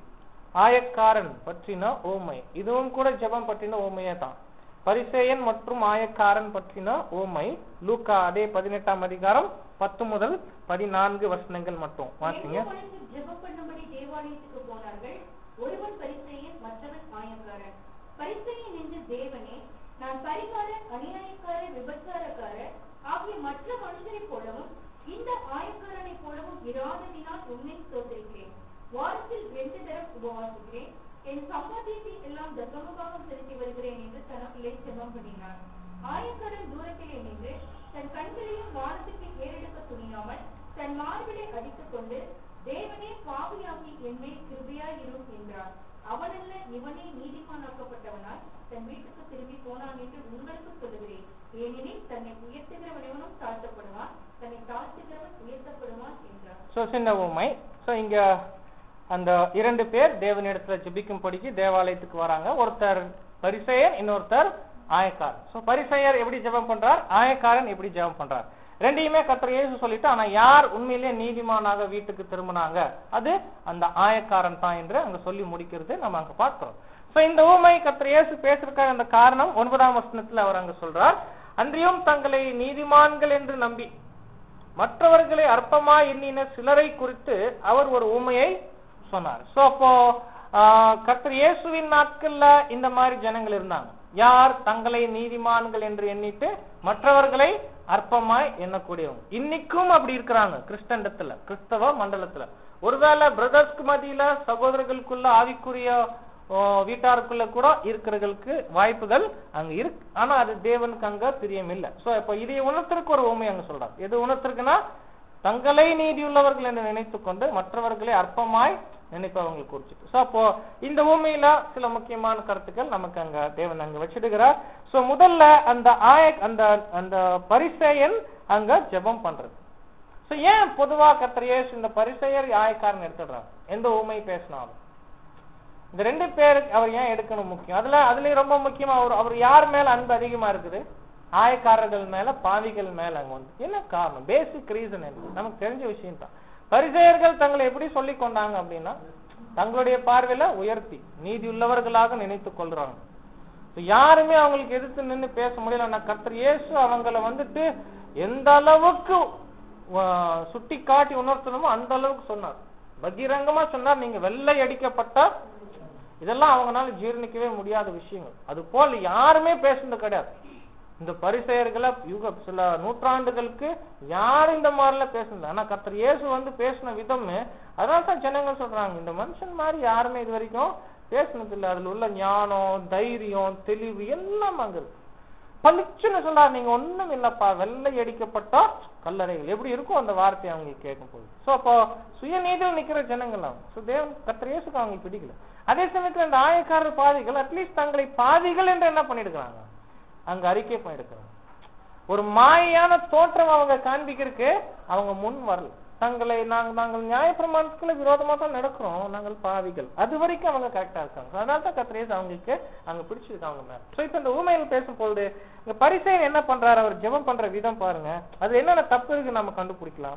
ஆயக்காரன் பற்றின ஓமை இதுவும் கூட ஜெபம் பற்றின ஓமையே தான் பரிசேயன் மற்றும் ஆயக்காரன் பற்றின ஓமை லூக்கா அதே பதினெட்டாம் அதிகாரம் பத்து முதல் பதினான்கு வசனங்கள் மட்டும் வாசிங்க ரெண்டு மனுஷர் ஜெபம் பண்ணும்படி தேவாலயத்துக்கு போனார்கள் ஒருவன் பரிசேயன் மற்றவன் ஆயக்காரன் பரிசேயன் என்று தேவனே நான் பரிகாரன் அநியாயக்காரர் விபச்சாரக்காரர் ஆகிய மற்ற மனுஷரைப் போலவும் இந்த ஆயக்காரனைப் போலவும் இராததினால் உன்னை ஸ்தோத்திரிக்கிறேன் வாரத்தில் ரெண்டு தரம் உபவாசிக்கிறேன் என் சம்பாத்தியத்தை எல்லாம் தசமபாகம் செலுத்தி வருகிறேன் என்று தனக்குள்ளே ஜெபம் பண்ணினான் ஆயக்காரன் தூரத்திலே நின்று தன் கண்களையும் வானத்துக்கு ஏறெடுக்க துணியாமல் தன் மார்பிலை அடித்துக் கொண்டு தேவனே பாவியாகி என்மேல் கிருபையாயிரும் என்றான் அவனல்ல இவனே நீதிமானாக்கப்பட்டவனாய் தன் வீட்டுக்கு திரும்பி போனான் என்று உங்களுக்கு சொல்லுகிறேன் ஏனெனில் தன்னை உயர்த்துகிறவன் எவனும் தாழ்த்தப்படுவான் தன்னை தாழ்த்துகிறவன் உயர்த்தப்படுவான் என்றார் சோ சின்ன உண்மை சோ இங்க அந்த இரண்டு பேர் தேவனிடத்துல ஜெபிக்கும்படிக்கு தேவாலயத்துக்கு வராங்க ஒருத்தர் பரிசெயர் இன்னொருத்தர் ஆயக்காரன் சோ பரிசெயர் எப்படி ஜெபம் பண்றார் ஆயக்காரன் எப்படி ஜெபம் பண்றார் ரெண்டையுமே கர்த்தர் இயேசு சொல்லிட்டு ஆனா யார் உண்மையிலேயே நீதிமானாக வீட்டுக்கு திரும்பினாங்க அது அந்த ஆயக்காரன் தான் என்று அங்க சொல்லி முடிக்கிறது நம்ம அங்க பார்க்கிறோம் சோ இந்த ஊமை கர்த்தர் இயேசு பேசுறதுக்காக அந்த காரணம் ஒன்பதாம் வசனத்துல அவர் அங்க சொல்றார் அன்றியும் தங்களை நீதிமான்கள் என்று நம்பி மற்றவர்களை அற்பமா எண்ணின சிலரை குறித்து அவர் ஒரு ஊமையை சொன்னார் சோ அப்போ ஆஹ், கர்த்தர் இயேசுவின் நாட்கள்ல இந்த மாதிரி ஜனங்கள் இருந்தாங்க யார் தங்களை நீதிமான்கள் என்று எண்ணிட்டு மற்றவர்களை அற்பமாய் எண்ணக்கூடியவங்க இன்னைக்கும் அப்படி இருக்கிறாங்க கிறிஸ்தண்டத்துல கிறிஸ்தவ மண்டலத்துல ஒருவேளை பிரதர்ஸ்க்கு மத்தியில சகோதரர்களுக்குள்ள ஆவிக்குரிய ஓ, வீட்டாருக்குள்ள கூட இருக்கிறவர்களுக்கு வாய்ப்புகள் அங்க இருக்கு ஆனா அது தேவனுக்கு அங்க பிரியம் இல்ல சோ இப்ப இதை உணர்த்திற்கு ஒரு உண்மை அங்க சொல்றாங்க எது உணர்த்திருக்குன்னா தங்களை நீதியுள்ளவர்கள் என்று நினைத்துக் கொண்டு மற்றவர்களை அற்பமாய் நினைப்பவங்களை குறிச்சிட்டு சோ அப்போ இந்த ஊமையில சில முக்கியமான கருத்துக்கள் நமக்கு அங்க தேவன் அங்க வச்சிடுகிறார் சோ முதல்ல அந்த ஆய அந்த அந்த பரிசேயன் அங்க ஜெபம் பண்றது சோ ஏன் பொதுவா கர்த்தர் இயேசு இந்த பரிசேயர் ஆயக்காரன் எடுத்துடுறாங்க எந்த ஊமை பேசினாலும் இந்த ரெண்டு பேருக்கு அவர் ஏன் எடுக்கணும் முக்கியம் அதுல அதுலயும் ரொம்ப முக்கியமா அவர் அவர் யார் மேல அன்பு அதிகமா இருக்குது ஆயக்காரர்கள் மேல பாவிகள் மேல அங்க வந்து என்ன காரணம் பேசிக் ரீசன் என்ன நமக்கு தெரிஞ்ச விஷயம் தான் பரிசெயர்கள் தங்களை எப்படி சொல்லிக் கொண்டாங்க அப்படின்னா தங்களுடைய பார்வையில உயர்த்தி நீதி உள்ளவர்களாக நினைத்துக் கொள்றாங்க So, யாருமே அவங்களுக்கு எதிர்த்து நின்னு பேச முடியல ஆனா கர்த்தர் இயேசு அவங்கள வந்துட்டு எந்த அளவுக்கு சுட்டி காட்டி உணர்த்தணுமோ அந்த அளவுக்கு சொன்னார் பகிரங்கமா சொன்னார் நீங்க வெள்ளை அடிக்கப்பட்ட இதெல்லாம் அவங்கனால ஜீரணிக்கவே முடியாத விஷயங்கள் அது போல் யாருமே பேசுனது கிடையாது இந்த பரிசெயர்களை யுக சில நூற்றாண்டுகளுக்கு யாரும் இந்த மாதிரிலாம் பேசுனது ஆனா கர்த்தர் இயேசு வந்து பேசின விதம் அதனால தான் ஜனங்கள் சொல்றாங்க இந்த மனுஷன் மாதிரி யாருமே இது வரைக்கும் பேசுனது இல்ல அதுல உள்ள ஞானம் தைரியம் தெளிவு எல்லாம் அங்க இருக்கு பளிச்சுன்னு சொல்றாரு நீங்க ஒண்ணும் இல்லப்பா வெள்ளை அடிக்கப்பட்ட கல்லறைகள் எப்படி இருக்கும் அந்த வார்த்தையை அவங்களுக்கு கேட்கும் போது சோ அப்போ சுயநீதியில் நிக்கிற ஜனங்கள் அவங்க சோ தேவன் கர்த்தர் இயேசுக்கு அவங்களுக்கு பிடிக்கல அதே சமயத்துல இந்த ஆயக்காரர் பாதிகள் அட்லீஸ்ட் தங்களை பாதிகள் என்று என்ன பண்ணிடுறாங்க அங்க அறிக்கை பண்ணிடுறாங்க ஒரு மாயான தோற்றம் அவங்க காண்பிக்கிறதுக்கு அவங்க முன் வரல தங்களை நாங்கள் நாங்கள் நியாயப்பிரமாணத்துக்குள்ள விரோதமா தான் நடக்கிறோம் நாங்கள் பாவிகள் அது வரைக்கும் அவங்க கரெக்டா இருக்காங்க அதனால தான் கத்திரேஸ் அவங்களுக்கு அங்க பிடிச்சிருக்கு அவங்க மேல சோ இப்ப இந்த ஊமையில் பேசும்பொழுது இங்க பரிசையன் என்ன பண்றாரு அவர் ஜெபம் பண்ற விதம் பாருங்க அது என்னென்ன தப்பு இருக்கு நம்ம கண்டுபிடிக்கலாம்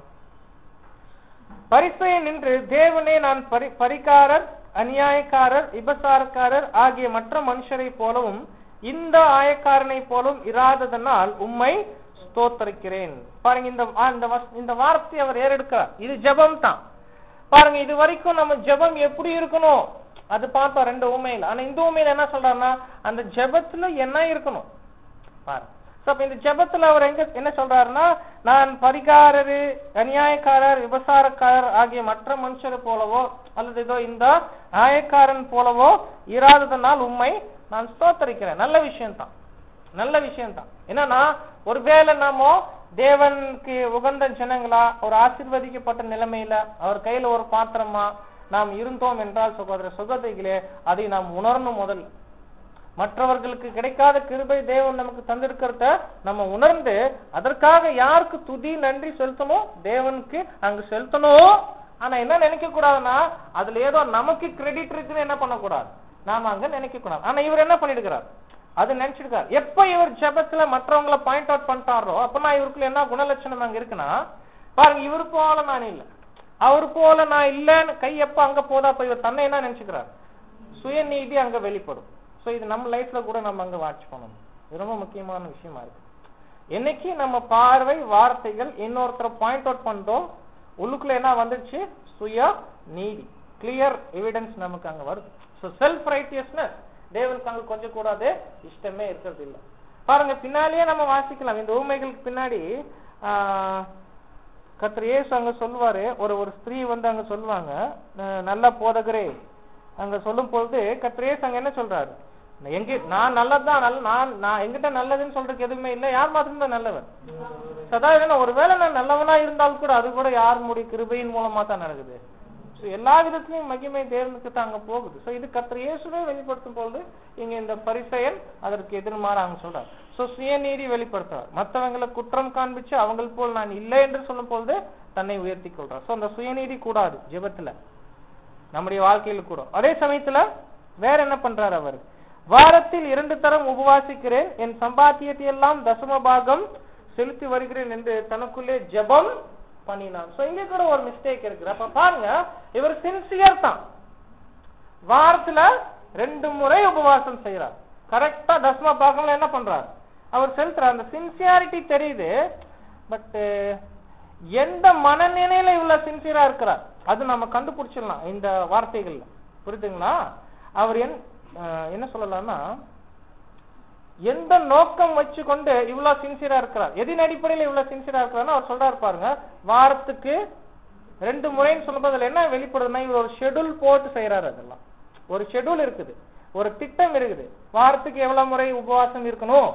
பரிசையன் நின்று தேவனே நான் பரி பரிகாரர் அநியாயக்காரர் விபசாரக்காரர் ஆகிய மற்ற மனுஷரை போலவும் இந்த ஆயக்காரனை போலவும் இராததனால் உம்மை ஸ்தோத்தரிக்கிறேன் பாருங்க இந்த வா- இந்த வஸ்- இந்த வார்த்தையை அவர் ஏறெடுக்கிறார் இது ஜெபம் தான் பாருங்க இது வரைக்கும் நம்ம ஜெபம் எப்படி இருக்கணும் அது பார்த்தோம் ரெண்டு உண்மையில ஆனா இந்த உண்மையில என்ன சொல்றாருன்னா அந்த ஜெபத்துல என்ன இருக்கணும் பாருங்க So, அப்ப இந்த ஜெபத்துல அவர் எங்க என்ன சொல்றாருன்னா நான் பரிகாரரு அநியாயக்காரர் விபசாரக்காரர் ஆகிய மற்ற மனுஷரை போலவோ அல்லது ஏதோ இந்த ஆயக்காரன் போலவோ இராததனால் உண்மை நான் ஸ்தோத்தரிக்கிறேன் நல்ல விஷயம்தான் நல்ல விஷயம்தான் என்னன்னா ஒருவேளை நாம தேவனுக்கு உகந்த ஜனங்களா ஒரு ஆசீர்வதிக்கப்பட்ட நிலைமையில அவர் கையில ஒரு பாத்திரமா நாம் இருந்தோம் என்றால் சகோதர சுகதைகளே அதை நாம் உணரணும் முதல்ல மற்றவர்களுக்கு கிடைக்காத கிருபை தேவன் நமக்கு தந்திருக்கிறத நம்ம உணர்ந்து அதற்காக யாருக்கு துதி நன்றி செலுத்தணும் தேவனுக்கு அங்க செலுத்தணும் ஆனா என்ன நினைக்க கூடாதுன்னா அதுல ஏதோ நமக்கு கிரெடிட் இருக்குன்னு என்ன பண்ணக்கூடாது நாம அங்க நினைக்க கூடாது ஆனா இவர் என்ன பண்ணிருக்கிறார் அது நினைச்சிருக்காரு எப்ப இவர் ஜெபத்துல மற்றவங்கள பாயிண்ட் அவுட் பண்ணிட்டாரோ அப்ப நான் இவருக்குள்ள என்ன குணலட்சணம் அங்க இருக்குன்னா பாருங்க இவர் போல நான் இல்ல அவர் போல நான் இல்லன்னு கை எப்ப அங்க போதா அப்ப இவர் தன்னை என்ன நினைச்சுக்கிறார் சுயநீதி அங்க வெளிப்படும் சோ இது நம்ம லைஃப்ல கூட நம்ம அங்க வாட்ச் பண்ணணும் இது ரொம்ப முக்கியமான விஷயமா இருக்கு என்னைக்கு நம்ம பார்வை வார்த்தைகள் இன்னொருத்தரை பாயிண்ட் அவுட் பண்றோம் உள்ளுக்குள்ள என்ன வந்துச்சு சுய நீதி கிளியர் எவிடன்ஸ் நமக்கு அங்க வருது சோ செல்ஃப் ரைட்டியஸ்னஸ் தேவனுக்கு அங்க கொஞ்சம் கூடாது இஷ்டமே இருக்கிறது இல்ல பாருங்க பின்னாலேயே நம்ம வாசிக்கலாம் இந்த ஊமைகளுக்கு பின்னாடி ஆஹ், கர்த்தர் இயேசு அங்க சொல்லுவாரு ஒரு ஒரு ஸ்திரீ வந்து அங்க சொல்லுவாங்க அஹ், நல்ல போதகரே அங்க சொல்லும் பொழுது கர்த்தர் இயேசு அங்க என்ன சொல்றாரு எங்க நான் நல்லதுதான் நல்ல நான் நான் எங்கிட்ட நல்லதுன்னு சொல்றதுக்கு எதுவுமே இல்லை யார் மாத்திரம் தான் நல்லவர் சதா என்ன ஒருவேளை நான் நல்லவனா இருந்தாலும் கூட அது கூட யார் முடி கிருபையின் மூலமா தான் நடக்குது சோ எல்லா விதத்திலையும் மகிமை தேவனுக்கு தான் அங்க போகுது சோ இது கர்த்தர் இயேசுவே வெளிப்படுத்தும் பொழுது இங்க இந்த பரிசெயல் அதற்கு எதிர்மாற அங்க சொல்றார் சோ சுயநீதி வெளிப்படுத்துறார் மத்தவங்களை குற்றம் காண்பிச்சு அவங்கள் போல் நான் இல்லை என்று சொல்லும் பொழுது தன்னை உயர்த்தி கொள்றார் சோ அந்த சுயநீதி கூடாது ஜெபத்துல நம்முடைய வாழ்க்கையில கூட அதே சமயத்துல வேற என்ன பண்றாரு அவர் வாரத்தில் இரண்டு தரம் உபவாசிக்கிறேன் என் சம்பாத்தியத்தை எல்லாம் தசம பாகம் செலுத்தி வருகிறேன் என்று தனக்குள்ளே ஜெபம் பண்ணினான் சோ இங்க கூட ஒரு மிஸ்டேக் இருக்கு அப்ப பாருங்க இவர் சின்சியர் தான் வாரத்துல ரெண்டு முறை உபவாசம் செய்யறார் கரெக்டா தசம பாகம்ல என்ன பண்றார் அவர் செலுத்துறார் அந்த சின்சியாரிட்டி தெரியுது பட் எந்த மனநிலையில இவ்வளவு சின்சியரா இருக்கிறார் அது நம்ம கண்டுபிடிச்சிடலாம் இந்த வார்த்தைகள்ல புரியுதுங்களா அவர் என் அஹ், என்ன சொல்லலாம்னா எந்த நோக்கம் வச்சு கொண்டு இவ்வளவு சின்சியரா இருக்கிறார் எதின் அடிப்படையில இவ்வளவு சின்சியரா இருக்கிறார்னு அவர் சொல்றாரு பாருங்க வாரத்துக்கு ரெண்டு முறைன்னு சொல்லும்போது அதுல என்ன வெளிப்படுதுன்னா இவர் ஒரு ஷெட்யூல் போட்டு செய்யறாரு அதெல்லாம் ஒரு ஷெட்யூல் இருக்குது ஒரு திட்டம் இருக்குது வாரத்துக்கு எவ்வளவு முறை உபவாசம் இருக்கணும்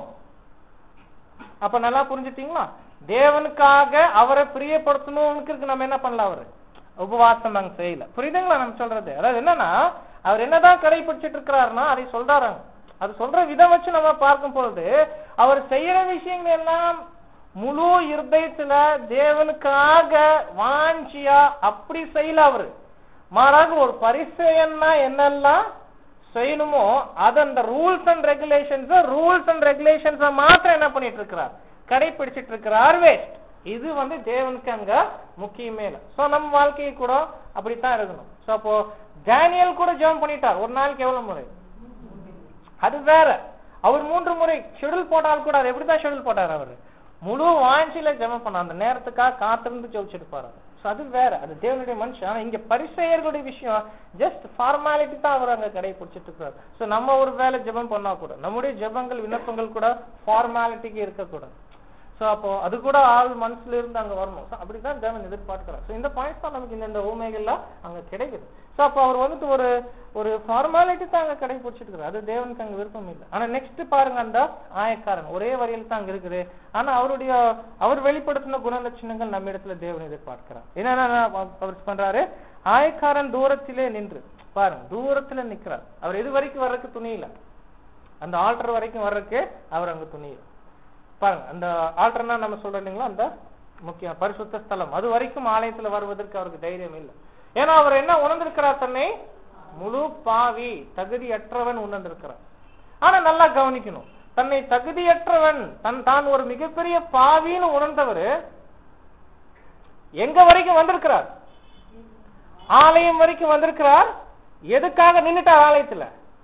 அப்ப நல்லா புரிஞ்சுட்டீங்களா தேவனுக்காக அவரை பிரியப்படுத்தணும்னு நம்ம என்ன பண்ணலாம் அவரு உபவாசம் நாங்க செய்யல புரியுதுங்களா நம்ம சொல்றது அதாவது என்னன்னா அவர் என்னதான் கடைபிடிச்சிட்டு இருக்கிறாருன்னா அதை சொல்றாராங்க அது சொல்ற விதம் வச்சு நம்ம பார்க்கும் பொழுது அவர் செய்யற விஷயங்கள் எல்லாம் முழு இருதயத்துல தேவனுக்காக வாஞ்சியா அப்படி செய்யல அவரு மாறாக ஒரு பரிசெயன்னா என்னெல்லாம் செய்யணுமோ அது அந்த rules and regulations rules and regulations மாத்திரம் என்ன பண்ணிட்டு இருக்கிறார் கடைபிடிச்சிட்டு இருக்கிறார் வேஸ்ட் இது வந்து தேவனுக்கு அங்க முக்கியமே இல்லை சோ நம்ம வாழ்க்கையை கூட அப்படித்தான் இருக்கணும் சோ அப்போ டேனியல் கூட ஜெபம் பண்ணிட்டார் ஒரு நாளைக்கு எவ்வளவு முறை அது வேற அவர் மூன்று முறை ஷெட்யூல் போட்டால் கூட அது எப்படிதான் ஷெட்யூல் போட்டார் அவரு முழு வாஞ்சியில ஜெபம் பண்ண அந்த நேரத்துக்காக காத்திருந்து ஜெபிச்சிருப்பாரு So அது வேற அது தேவனுடைய மனுஷன் ஆனா இங்க பரிசெயர்களுடைய விஷயம் ஜஸ்ட் ஃபார்மாலிட்டி தான் அவர் அங்க கடைபிடிச்சிட்டு இருக்காரு சோ நம்ம ஒரு வேலை ஜெபம் பண்ணா கூட நம்முடைய ஜெபங்கள் விண்ணப்பங்கள் கூட ஃபார்மாலிட்டிக்கு இருக்கக்கூடாது சோ அப்போ அது கூட ஆள் மனசுல இருந்து அங்க வரணும் So அப்படிதான் தேவன் எதிர்பார்க்கிறார் சோ இந்த பாயிண்ட்ஸ் தான் நமக்கு இந்த இந்த ஊமைகள்ல அங்க கிடைக்குது சோ அப்போ அவர் வந்துட்டு ஒரு ஒரு ஃபார்மாலிட்டி தான் அங்க கடைபிடிச்சிட்டு இருக்காரு அது தேவனுக்கு அங்க விருப்பம் இல்லை ஆனா நெக்ஸ்ட் பாருங்க அந்த ஆயக்காரன் ஒரே வரியில் தான் அங்க இருக்குது ஆனா அவருடைய அவர் வெளிப்படுத்தின குணலட்சணங்கள் நம்ம இடத்துல தேவன் எதிர்பார்க்கிறார் என்னன்னா அவர் பண்றாரு ஆயக்காரன் தூரத்திலே நின்று பாருங்க தூரத்துல நிக்கிறார் அவர் எது வரைக்கும் வர்றதுக்கு துணியில அந்த ஆல்டர் வரைக்கும் வர்றதுக்கு அவர் அங்க துணியில பாருங்க அந்த ஆல்டர்னா நம்ம சொல்றோம் இல்லைங்களா அந்த முக்கிய பரிசுத்த ஸ்தலம் அது வரைக்கும் ஆலயத்துல வருவதற்கு அவருக்கு தைரியம் இல்லை ஏன்னா அவர் என்ன உணர்ந்திருக்கிறார் தன்னை முழு பாவி தகுதியற்றவன் உணர்ந்திருக்கிறார் ஆனா நல்லா கவனிக்கணும் தன்னை தகுதியற்றவன் தன் தான் ஒரு மிகப்பெரிய பாவின்னு உணர்ந்தவர் எங்க வரைக்கும் வந்திருக்கிறார் ஆலயம் வரைக்கும் வந்திருக்கிறார் எதுக்காக நின்னுட்டார் ஆலயத்துல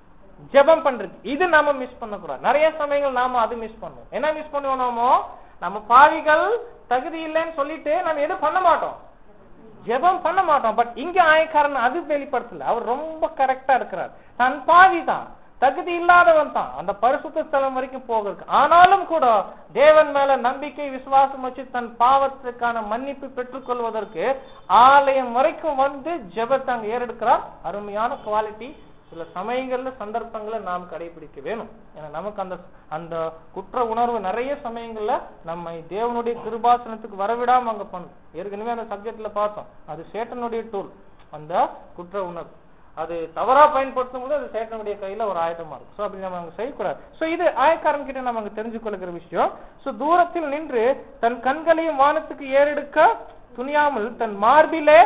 ஜெபம் பண்றது இது நாம மிஸ் பண்ணக்கூடாது நிறைய சமயங்கள் நாம அது மிஸ் பண்ணுவோம் என்ன மிஸ் பண்ணுவோம் நாமோ நம்ம பாவிகள் தகுதி இல்லைன்னு சொல்லிட்டு நம்ம எதுவும் பண்ண மாட்டோம் ஜெபம் பண்ண மாட்டோம் பட் இங்க ஆயக்காரன் அது வெளிப்படுத்தல அவர் ரொம்ப கரெக்டா இருக்கிறார் தன் பாவி தான் தகுதி இல்லாதவன் தான் அந்த பரிசுத்த ஸ்தலம் வரைக்கும் போகிறதுக்கு ஆனாலும் கூட தேவன் மேல நம்பிக்கை விசுவாசம் வச்சு தன் பாவத்துக்கான மன்னிப்பு பெற்றுக்கொள்வதற்கு ஆலயம் வரைக்கும் வந்து ஜெபத்தை அங்க ஏறெடுக்கிறார் அருமையான குவாலிட்டி சில சமயங்கள்ல சந்தர்ப்பங்களை நாம் கடைபிடிக்க வேணும் ஏன்னா நமக்கு அந்த அந்த குற்ற உணர்வு நிறைய சமயங்கள்ல நம்மை தேவனுடைய கிருபாசனத்துக்கு வரவிடாம அங்க பண்ணும் ஏற்கனவே அந்த சப்ஜெக்ட்ல பார்த்தோம் அது சேட்டனுடைய டூல் அந்த குற்ற உணர்வு அது தவறா பயன்படுத்தும் போது அது சேட்டனுடைய கையில ஒரு ஆயுதமா இருக்கும் சோ அப்படி நம்ம அங்க செய்யக்கூடாது சோ இது ஆயக்காரன் கிட்ட நம்ம அங்க தெரிஞ்சு கொள்ளுகிற விஷயம் சோ தூரத்தில் நின்று தன் கண்களையும் வானத்துக்கு ஏறெடுக்க துணியாமல் தன் மார்பிலே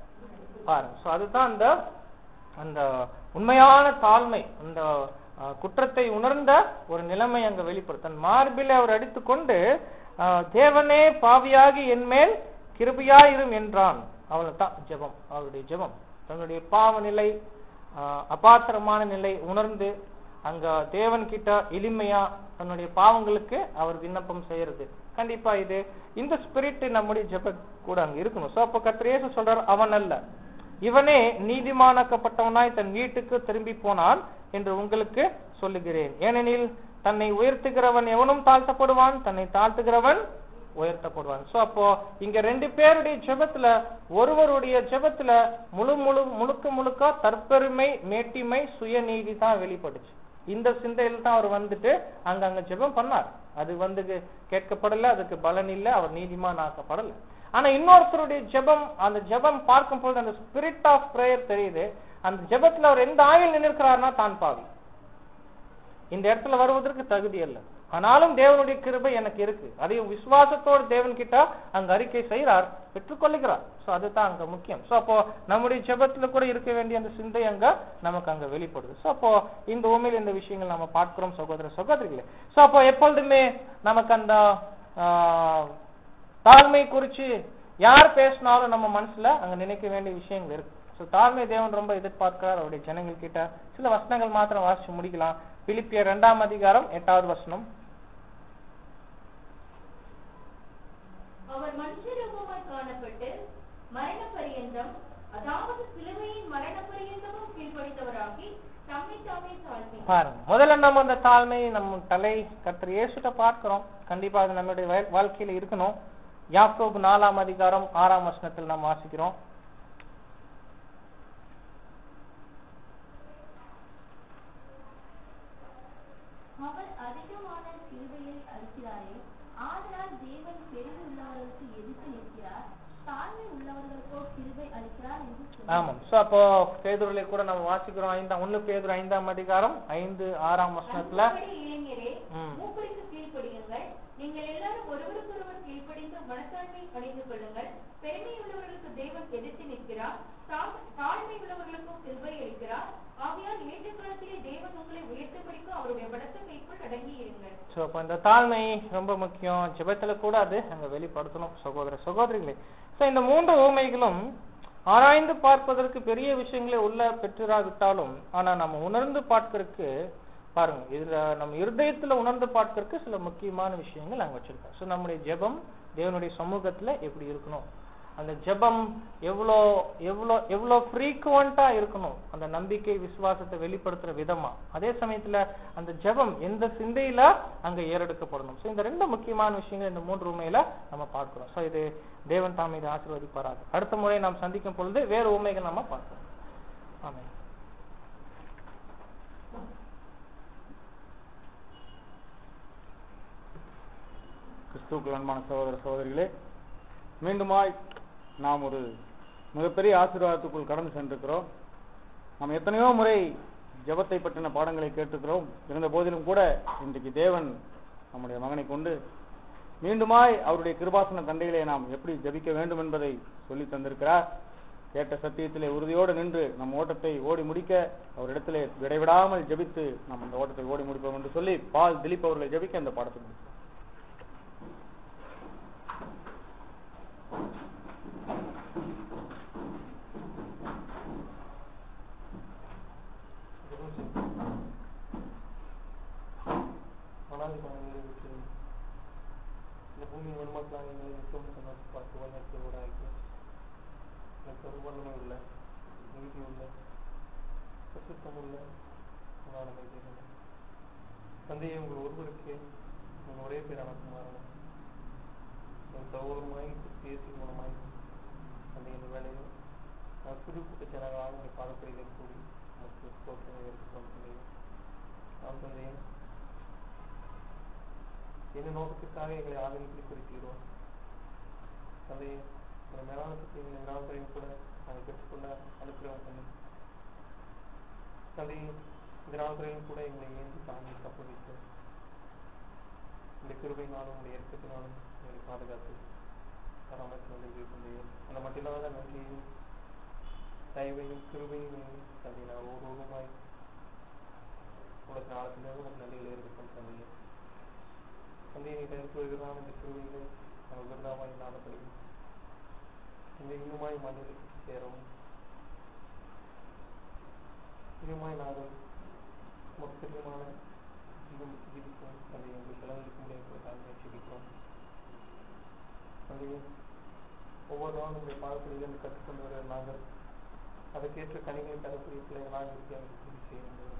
பாருங்க சோ அதுதான் அந்த அந்த உண்மையான தாழ்மை அந்த அஹ், குற்றத்தை உணர்ந்த ஒரு நிலைமை அங்க வெளிப்படும் தன் மார்பில் அவர் அடித்துக்கொண்டு அஹ், தேவனே பாவியாகி என்மேல் கிருபையாயிரும் என்றான் அவ்வளவுதான் ஜெபம் அவருடைய ஜெபம் தன்னுடைய பாவ நிலை அஹ், அபாத்திரமான நிலை உணர்ந்து அங்க தேவன் கிட்ட எளிமையா தன்னுடைய பாவங்களுக்கு அவர் விண்ணப்பம் செய்யறது கண்டிப்பா இது இந்த ஸ்பிரிட் நம்முடைய ஜெப கூட அங்க இருக்கணும் சோ அப்ப கர்த்தர் இயேசு சொல்றார் அவன் அல்ல இவனே நீதிமானாக்கப்பட்டவனாய் தன் வீட்டுக்கு திரும்பி போனான் என்று உங்களுக்கு சொல்லுகிறேன் ஏனெனில் தன்னை உயர்த்துகிறவன் எவனும் தாழ்த்தப்படுவான் தன்னை தாழ்த்துகிறவன் உயர்த்தப்படுவான் சோ அப்போ இங்க ரெண்டு பேருடைய ஜெபத்துல ஒருவருடைய ஜெபத்துல முழு முழு முழுக்க முழுக்க தற்பெருமை மேட்டிமை சுயநீதி தான் வெளிப்படுச்சு இந்த சிந்தையில் தான் அவர் வந்துட்டு அங்க அங்க ஜெபம் பண்ணார் அது வந்து கேட்கப்படல அதுக்கு பலன் இல்ல அவர் நீதிமான் ஆக்கப்படல ஆனா இன்னொருத்தருடைய ஜெபம் அந்த ஜெபம் பார்க்கும்போது அந்த ஸ்பிரிட் ஆஃப் பிரேயர் தெரியுது அந்த ஜெபத்துல அவர் எந்த ஆயில் நின்றுக்கிறார்னா தான் பாவி இந்த இடத்துல வருவதற்கு தகுதி அல்ல ஆனாலும் தேவனுடைய கிருபை எனக்கு இருக்கு அதையும் விசுவாசத்தோடு தேவன் கிட்ட அங்க அறிக்கை செய்கிறார் பெற்றுக்கொள்ளுகிறார் சோ அதுதான் அங்க முக்கியம் சோ அப்போ நம்முடைய ஜெபத்துல கூட இருக்க வேண்டிய அந்த சிந்தை அங்க நமக்கு அங்க வெளிப்படுது சோ அப்போ இந்த உண்மையில் இந்த விஷயங்கள் நம்ம பார்க்கிறோம் சகோதர சகோதரிகளே சோ அப்போ எப்பொழுதுமே நமக்கு அந்த ஆஹ், தாழ்மை குறிச்சு யார் பேசினாலும் நம்ம மனசுல அங்க நினைக்க வேண்டிய விஷயங்கள் இருக்கு சோ தாழ்மை தேவன் ரொம்ப எதிர்பார்க்கிறார் அவருடைய ஜனங்கள் கிட்ட சில வசனங்கள் மாத்திரம் வாசிச்சு முடிக்கலாம் பிலிப்பியர் இரண்டாம் அதிகாரம் எட்டாவது வசனம் அவர் மனுஷரூபமாய் காணப்பட்டு மரண பரியந்தம் அதாவது சிலுவையின் மரண பரியந்தமும் கீழ்ப்படித்தவராகி தம்மை தாமே தாழ்த்தி பாருங்க முதல்ல நம்ம அந்த தாழ்மை நம்ம தலை கர்த்தர் இயேசுட்ட பார்க்கிறோம் கண்டிப்பா அது நம்மளுடைய வா- வாழ்க்கையில இருக்கணும் யாக்கோபு நாலாம் அதிகாரம் ஆறாம் வசனத்தில் நாம் வாசிக்கிறோம் அவர் அதிகமான கிருபையை அளிக்கிறாரே ஆதலால் தேவன் பெருமை உள்ளவர்களுக்கு எதிர்த்து நிற்கிறார் தாழ்மை உள்ளவர்களுக்கோ கிருபை அளிக்கிறார் என்று சொன்னார் ஆமாம் சோ அப்போ பேதுருல கூட நம்ம வாசிக்கிறோம் ஐந்தாம் ஒண்ணு பேதுரு ஐந்தாம் அதிகாரம் ஐந்து ஆறாம் வசனத்துல அன்புபடி இளைஞரே ம். மூப்பருக்கு கீழ்ப்படியுங்கள் நீங்கள் எல்லாரும் ஒருவருக்கொருவர் கீழ்ப்படிந்து மனத்தாழ்மை அணிந்து கொள்ளுங்கள் பெருமை உள்ளவர்களுக்கு தேவன் எதிர்த்து நிற்கிறார் தாழ்- தாழ்மை உள்ளவர்களுக்கும் கிருபை அளிக்கிறார் ஆகையால் ஏற்ற காலத்திலே தேவன் உங்களை உயர்த்தபடிக்கும் அவருடைய வடக்கு கைக்குள் அடங்கி இருங்கள் சோ அப்ப இந்த தாழ்மை ரொம்ப முக்கியம் ஜெபத்துல கூட அது அங்க வெளிப்படுத்தணும் சகோதர சகோதரிகளே சோ இந்த மூன்று ஊமைகளும் ஆராய்ந்து பார்ப்பதற்கு பெரிய விஷயங்களை உள்ள பெற்றிராவிட்டாலும் ஆனா நம்ம உணர்ந்து பார்க்கறதுக்கு பாருங்க இதுல நம்ம இருதயத்துல உணர்ந்து பார்க்கறதுக்கு சில முக்கியமான விஷயங்கள் அங்க வச்சிருக்கோம் சோ நம்முடைய ஜெபம் தேவனுடைய சமூகத்துல எப்படி இருக்கணும் அந்த ஜெபம் எவ்வளோ எவ்வளோ எவ்வளோ ஃப்ரீக்குவெண்டா இருக்கணும் அந்த நம்பிக்கை விசுவாசத்தை வெளிப்படுத்துற விதமா அதே சமயத்துல அந்த ஜெபம் எந்த சிந்தையில அங்க ஏறெடுக்கப்படணும் சோ இந்த ரெண்டு முக்கியமான விஷயங்கள் இந்த மூன்று உண்மையில நம்ம பார்க்கிறோம் சோ இது தேவன் தாம் இதை ஆசீர்வதிப்பாராக அடுத்த முறை நாம் சந்திக்கும் பொழுது வேறு உண்மைகள் நம்ம பார்க்கிறோம் ஆமென் கிறிஸ்துவுக்குள் அன்பான சகோதர சகோதரிகளே மீண்டுமாய் நாம் ஒரு மிகப்பெரிய ஆசீர்வாதத்துக்குள் கடந்து சென்றிருக்கிறோம் நாம் எத்தனையோ முறை ஜெபத்தை பற்றின பாடங்களை கேட்டிருக்கிறோம் இருந்த போதிலும் கூட இன்றைக்கு தேவன் நம்முடைய மகனை கொண்டு மீண்டுமாய் அவருடைய கிருபாசன தண்டையிலே நாம் எப்படி ஜெபிக்க வேண்டும் என்பதை சொல்லி தந்திருக்கிறார் கேட்ட சத்தியத்திலே உறுதியோடு நின்று நம் ஓட்டத்தை ஓடி முடிக்க அவரிடத்திலே விடைவிடாமல் ஜெபித்து நாம் அந்த ஓட்டத்தை ஓடி முடிப்போம் என்று சொல்லி பால் திலீப் அவர்களை ஜெபிக்க அந்த பாடத்தை முடிப்போம் ஆனால் எங்களை விட்டு இந்த பூமியின் வன்மக்களாக எங்களை விட்டும் சொன்னது பார்த்து வல்லத்தை ஊராக்கி எனக்கு ஒரு வல்லமை உள்ள நீதி உள்ள பசுத்தம் உள்ள உணானமை தேவனே தந்தையை உங்கள் ஒருவருக்கே உங்கள் ஒரே பேர் எனக்கு மாறணும் என் சகோதரமாய் பேசி மூலமாய் அந்த இந்த வேலையில் நான் புது கூட்டத்தினராக உங்கள் பாடப்படியில் கூடி நமக்கு தோற்றமை இருக்கிறோம் தந்தையே நான் தந்தையே என்ன நோக்கத்திற்காக எங்களை ஆதரிப்பில் குறிக்கிறோம் தந்தையே இந்த மேலான சத்தியங்களை நாட்களையும் கூட நாங்கள் பெற்றுக்கொள்ள அனுப்புகிறோம் தந்தை தந்தையே இந்த நாட்களையும் கூட எங்களை ஏந்தி தாங்கி தப்பு வைத்து இந்த கிருபையினாலும் உடைய இறக்கத்தினாலும் எங்களை பாதுகாத்து பராமரித்து வந்தீர்கள் தந்தையே அந்த மட்டில்லாத நன்றியையும் தயவையும் கிருபையும் தந்தை நான் ஒவ்வொருவருமாய் உங்களுக்கு நாளத்திலிருந்து உங்களுக்கு நன்றிகளை இருக்கும் தந்தையே தந்தையை நீ தயாரித்து வருகிறான் இந்த கிருபைகளை நாங்கள் விருதாவாய் இல்லாதபடியும் இந்த இன்னுமாய் மண்ணில் சேரவும் இன்னுமாய் நாங்கள் உமக்கு பிரியமான ஜீவன் ஜீவிக்கும் தந்தை எங்கள் செலவழிக்கும் முடியாது முயற்சிக்கிறோம் தந்தையே ஒவ்வொரு நாளும் உங்களுடைய பாடத்திலிருந்து கற்றுக்கொண்டு வருகிற நாங்கள் அதற்கேற்ற கனிகளை தரக்கூடிய பிள்ளைகளாக இருக்க எங்களுக்கு உதவி செய்ய வேண்டும்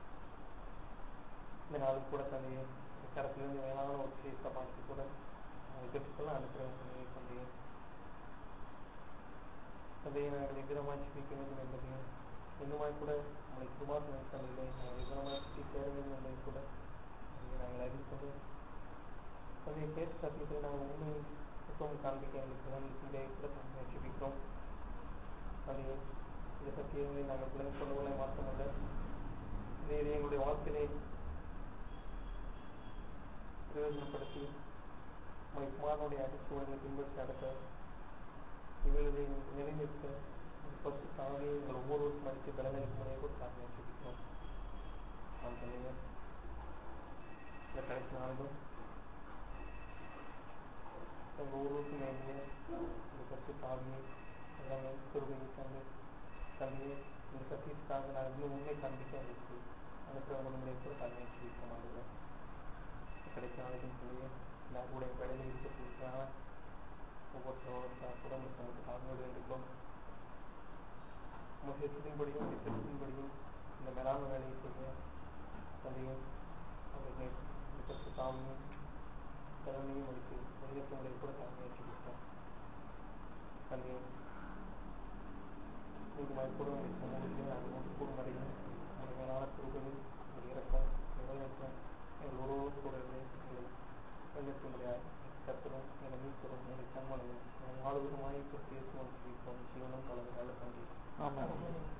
இந்த நாளும் கூட தந்தையே இந்த கரத்திலிருந்து மேலான ஒரு விஷயத்தை பார்த்து கூட நாங்கள் பெற்றுக்கொள்ள அனுப்புகிறோம் தந்தையை தந்தையே தந்தையை நாங்கள் எதிரமாய் சிரிக்க வேண்டும் என்பதையும் இன்னுமாய் கூட உங்களை குருமாசன தந்தையிலே நாங்கள் எதிரமாய் சுற்றி சேர வேண்டும் என்பதை கூட தந்தையை நாங்கள் அறிவிக்கொண்டு தந்தையை கேட்ட சத்தியத்தை நாங்கள் உண்மையை புத்தகம் காண்பிக்க எங்களுக்கு உதவி கூட நாங்கள் ஜெபிக்கிறோம் தந்தையை இந்த சத்தியங்களை நாங்கள் பிள்ளைங்க கொண்டவர்களை மாற்றமல்ல இதை எங்களுடைய வாழ்க்கையை பிரயோஜனப்படுத்தி உங்களை குமாரனுடைய அடிச்சுவர்களை பின்பற்றி நடக்க இவர்களை நிலைநிறுத்த பசு தானே எங்கள் ஒவ்வொருவருக்கும் அடித்து பலனளிக்கும் முறையை கூட தாங்க சிரிக்கிறோம் நான் தந்தையே இந்த கடைசி நாளிலும் எங்கள் ஒவ்வொருவருக்கும் வேண்டிய இந்த பசு தாவியை எல்லாமே குருவையை தந்து தந்தையே இந்த சத்தியத்துக்காக நான் இன்னும் உண்மை காண்பிக்க எங்களுக்கு அனுப்புகிற உடம்புடைய கூட தன்மையை சிரிக்க மாட்டேன் கிடைச்ச நாளைக்கும் சொல்லியே நான் கூட என் வேலையில் இருக்கிறதுக்காக ஒவ்வொரு சகோதரத்தான் கூட உங்களுக்கு தாழ்வோடு வேண்டுகிறோம் உங்கள் சித்தத்தின்படியும் உங்கள் சித்தத்தின்படியும் இந்த மேலான வேலையை செய்ய தந்தையும் அவர்களை இதற்கு தாமையும் திறமையும் அளித்து வெளியேற்றங்களை கூட தாழ்மையை சிரிப்போம் தந்தையும் நீங்கள் கூட உங்கள் சமூகத்திலே நாங்கள் கூடும் வரையும் உங்களுடைய மேலான குருக்களில் உங்கள் இறக்கம் நிறைவேற்றம் எங்கள் ஒருவர் கூட எங்களை வெள்ளத்து முடியாது கத்தரும் எங்களை மீட்பரும் எங்களை கண்மலையும் எங்கள் வாழ்வதுமாய் கிறிஸ்து இயேசுவின் ஜீவனும் கலந்து நல்ல தந்தை ஆமாம்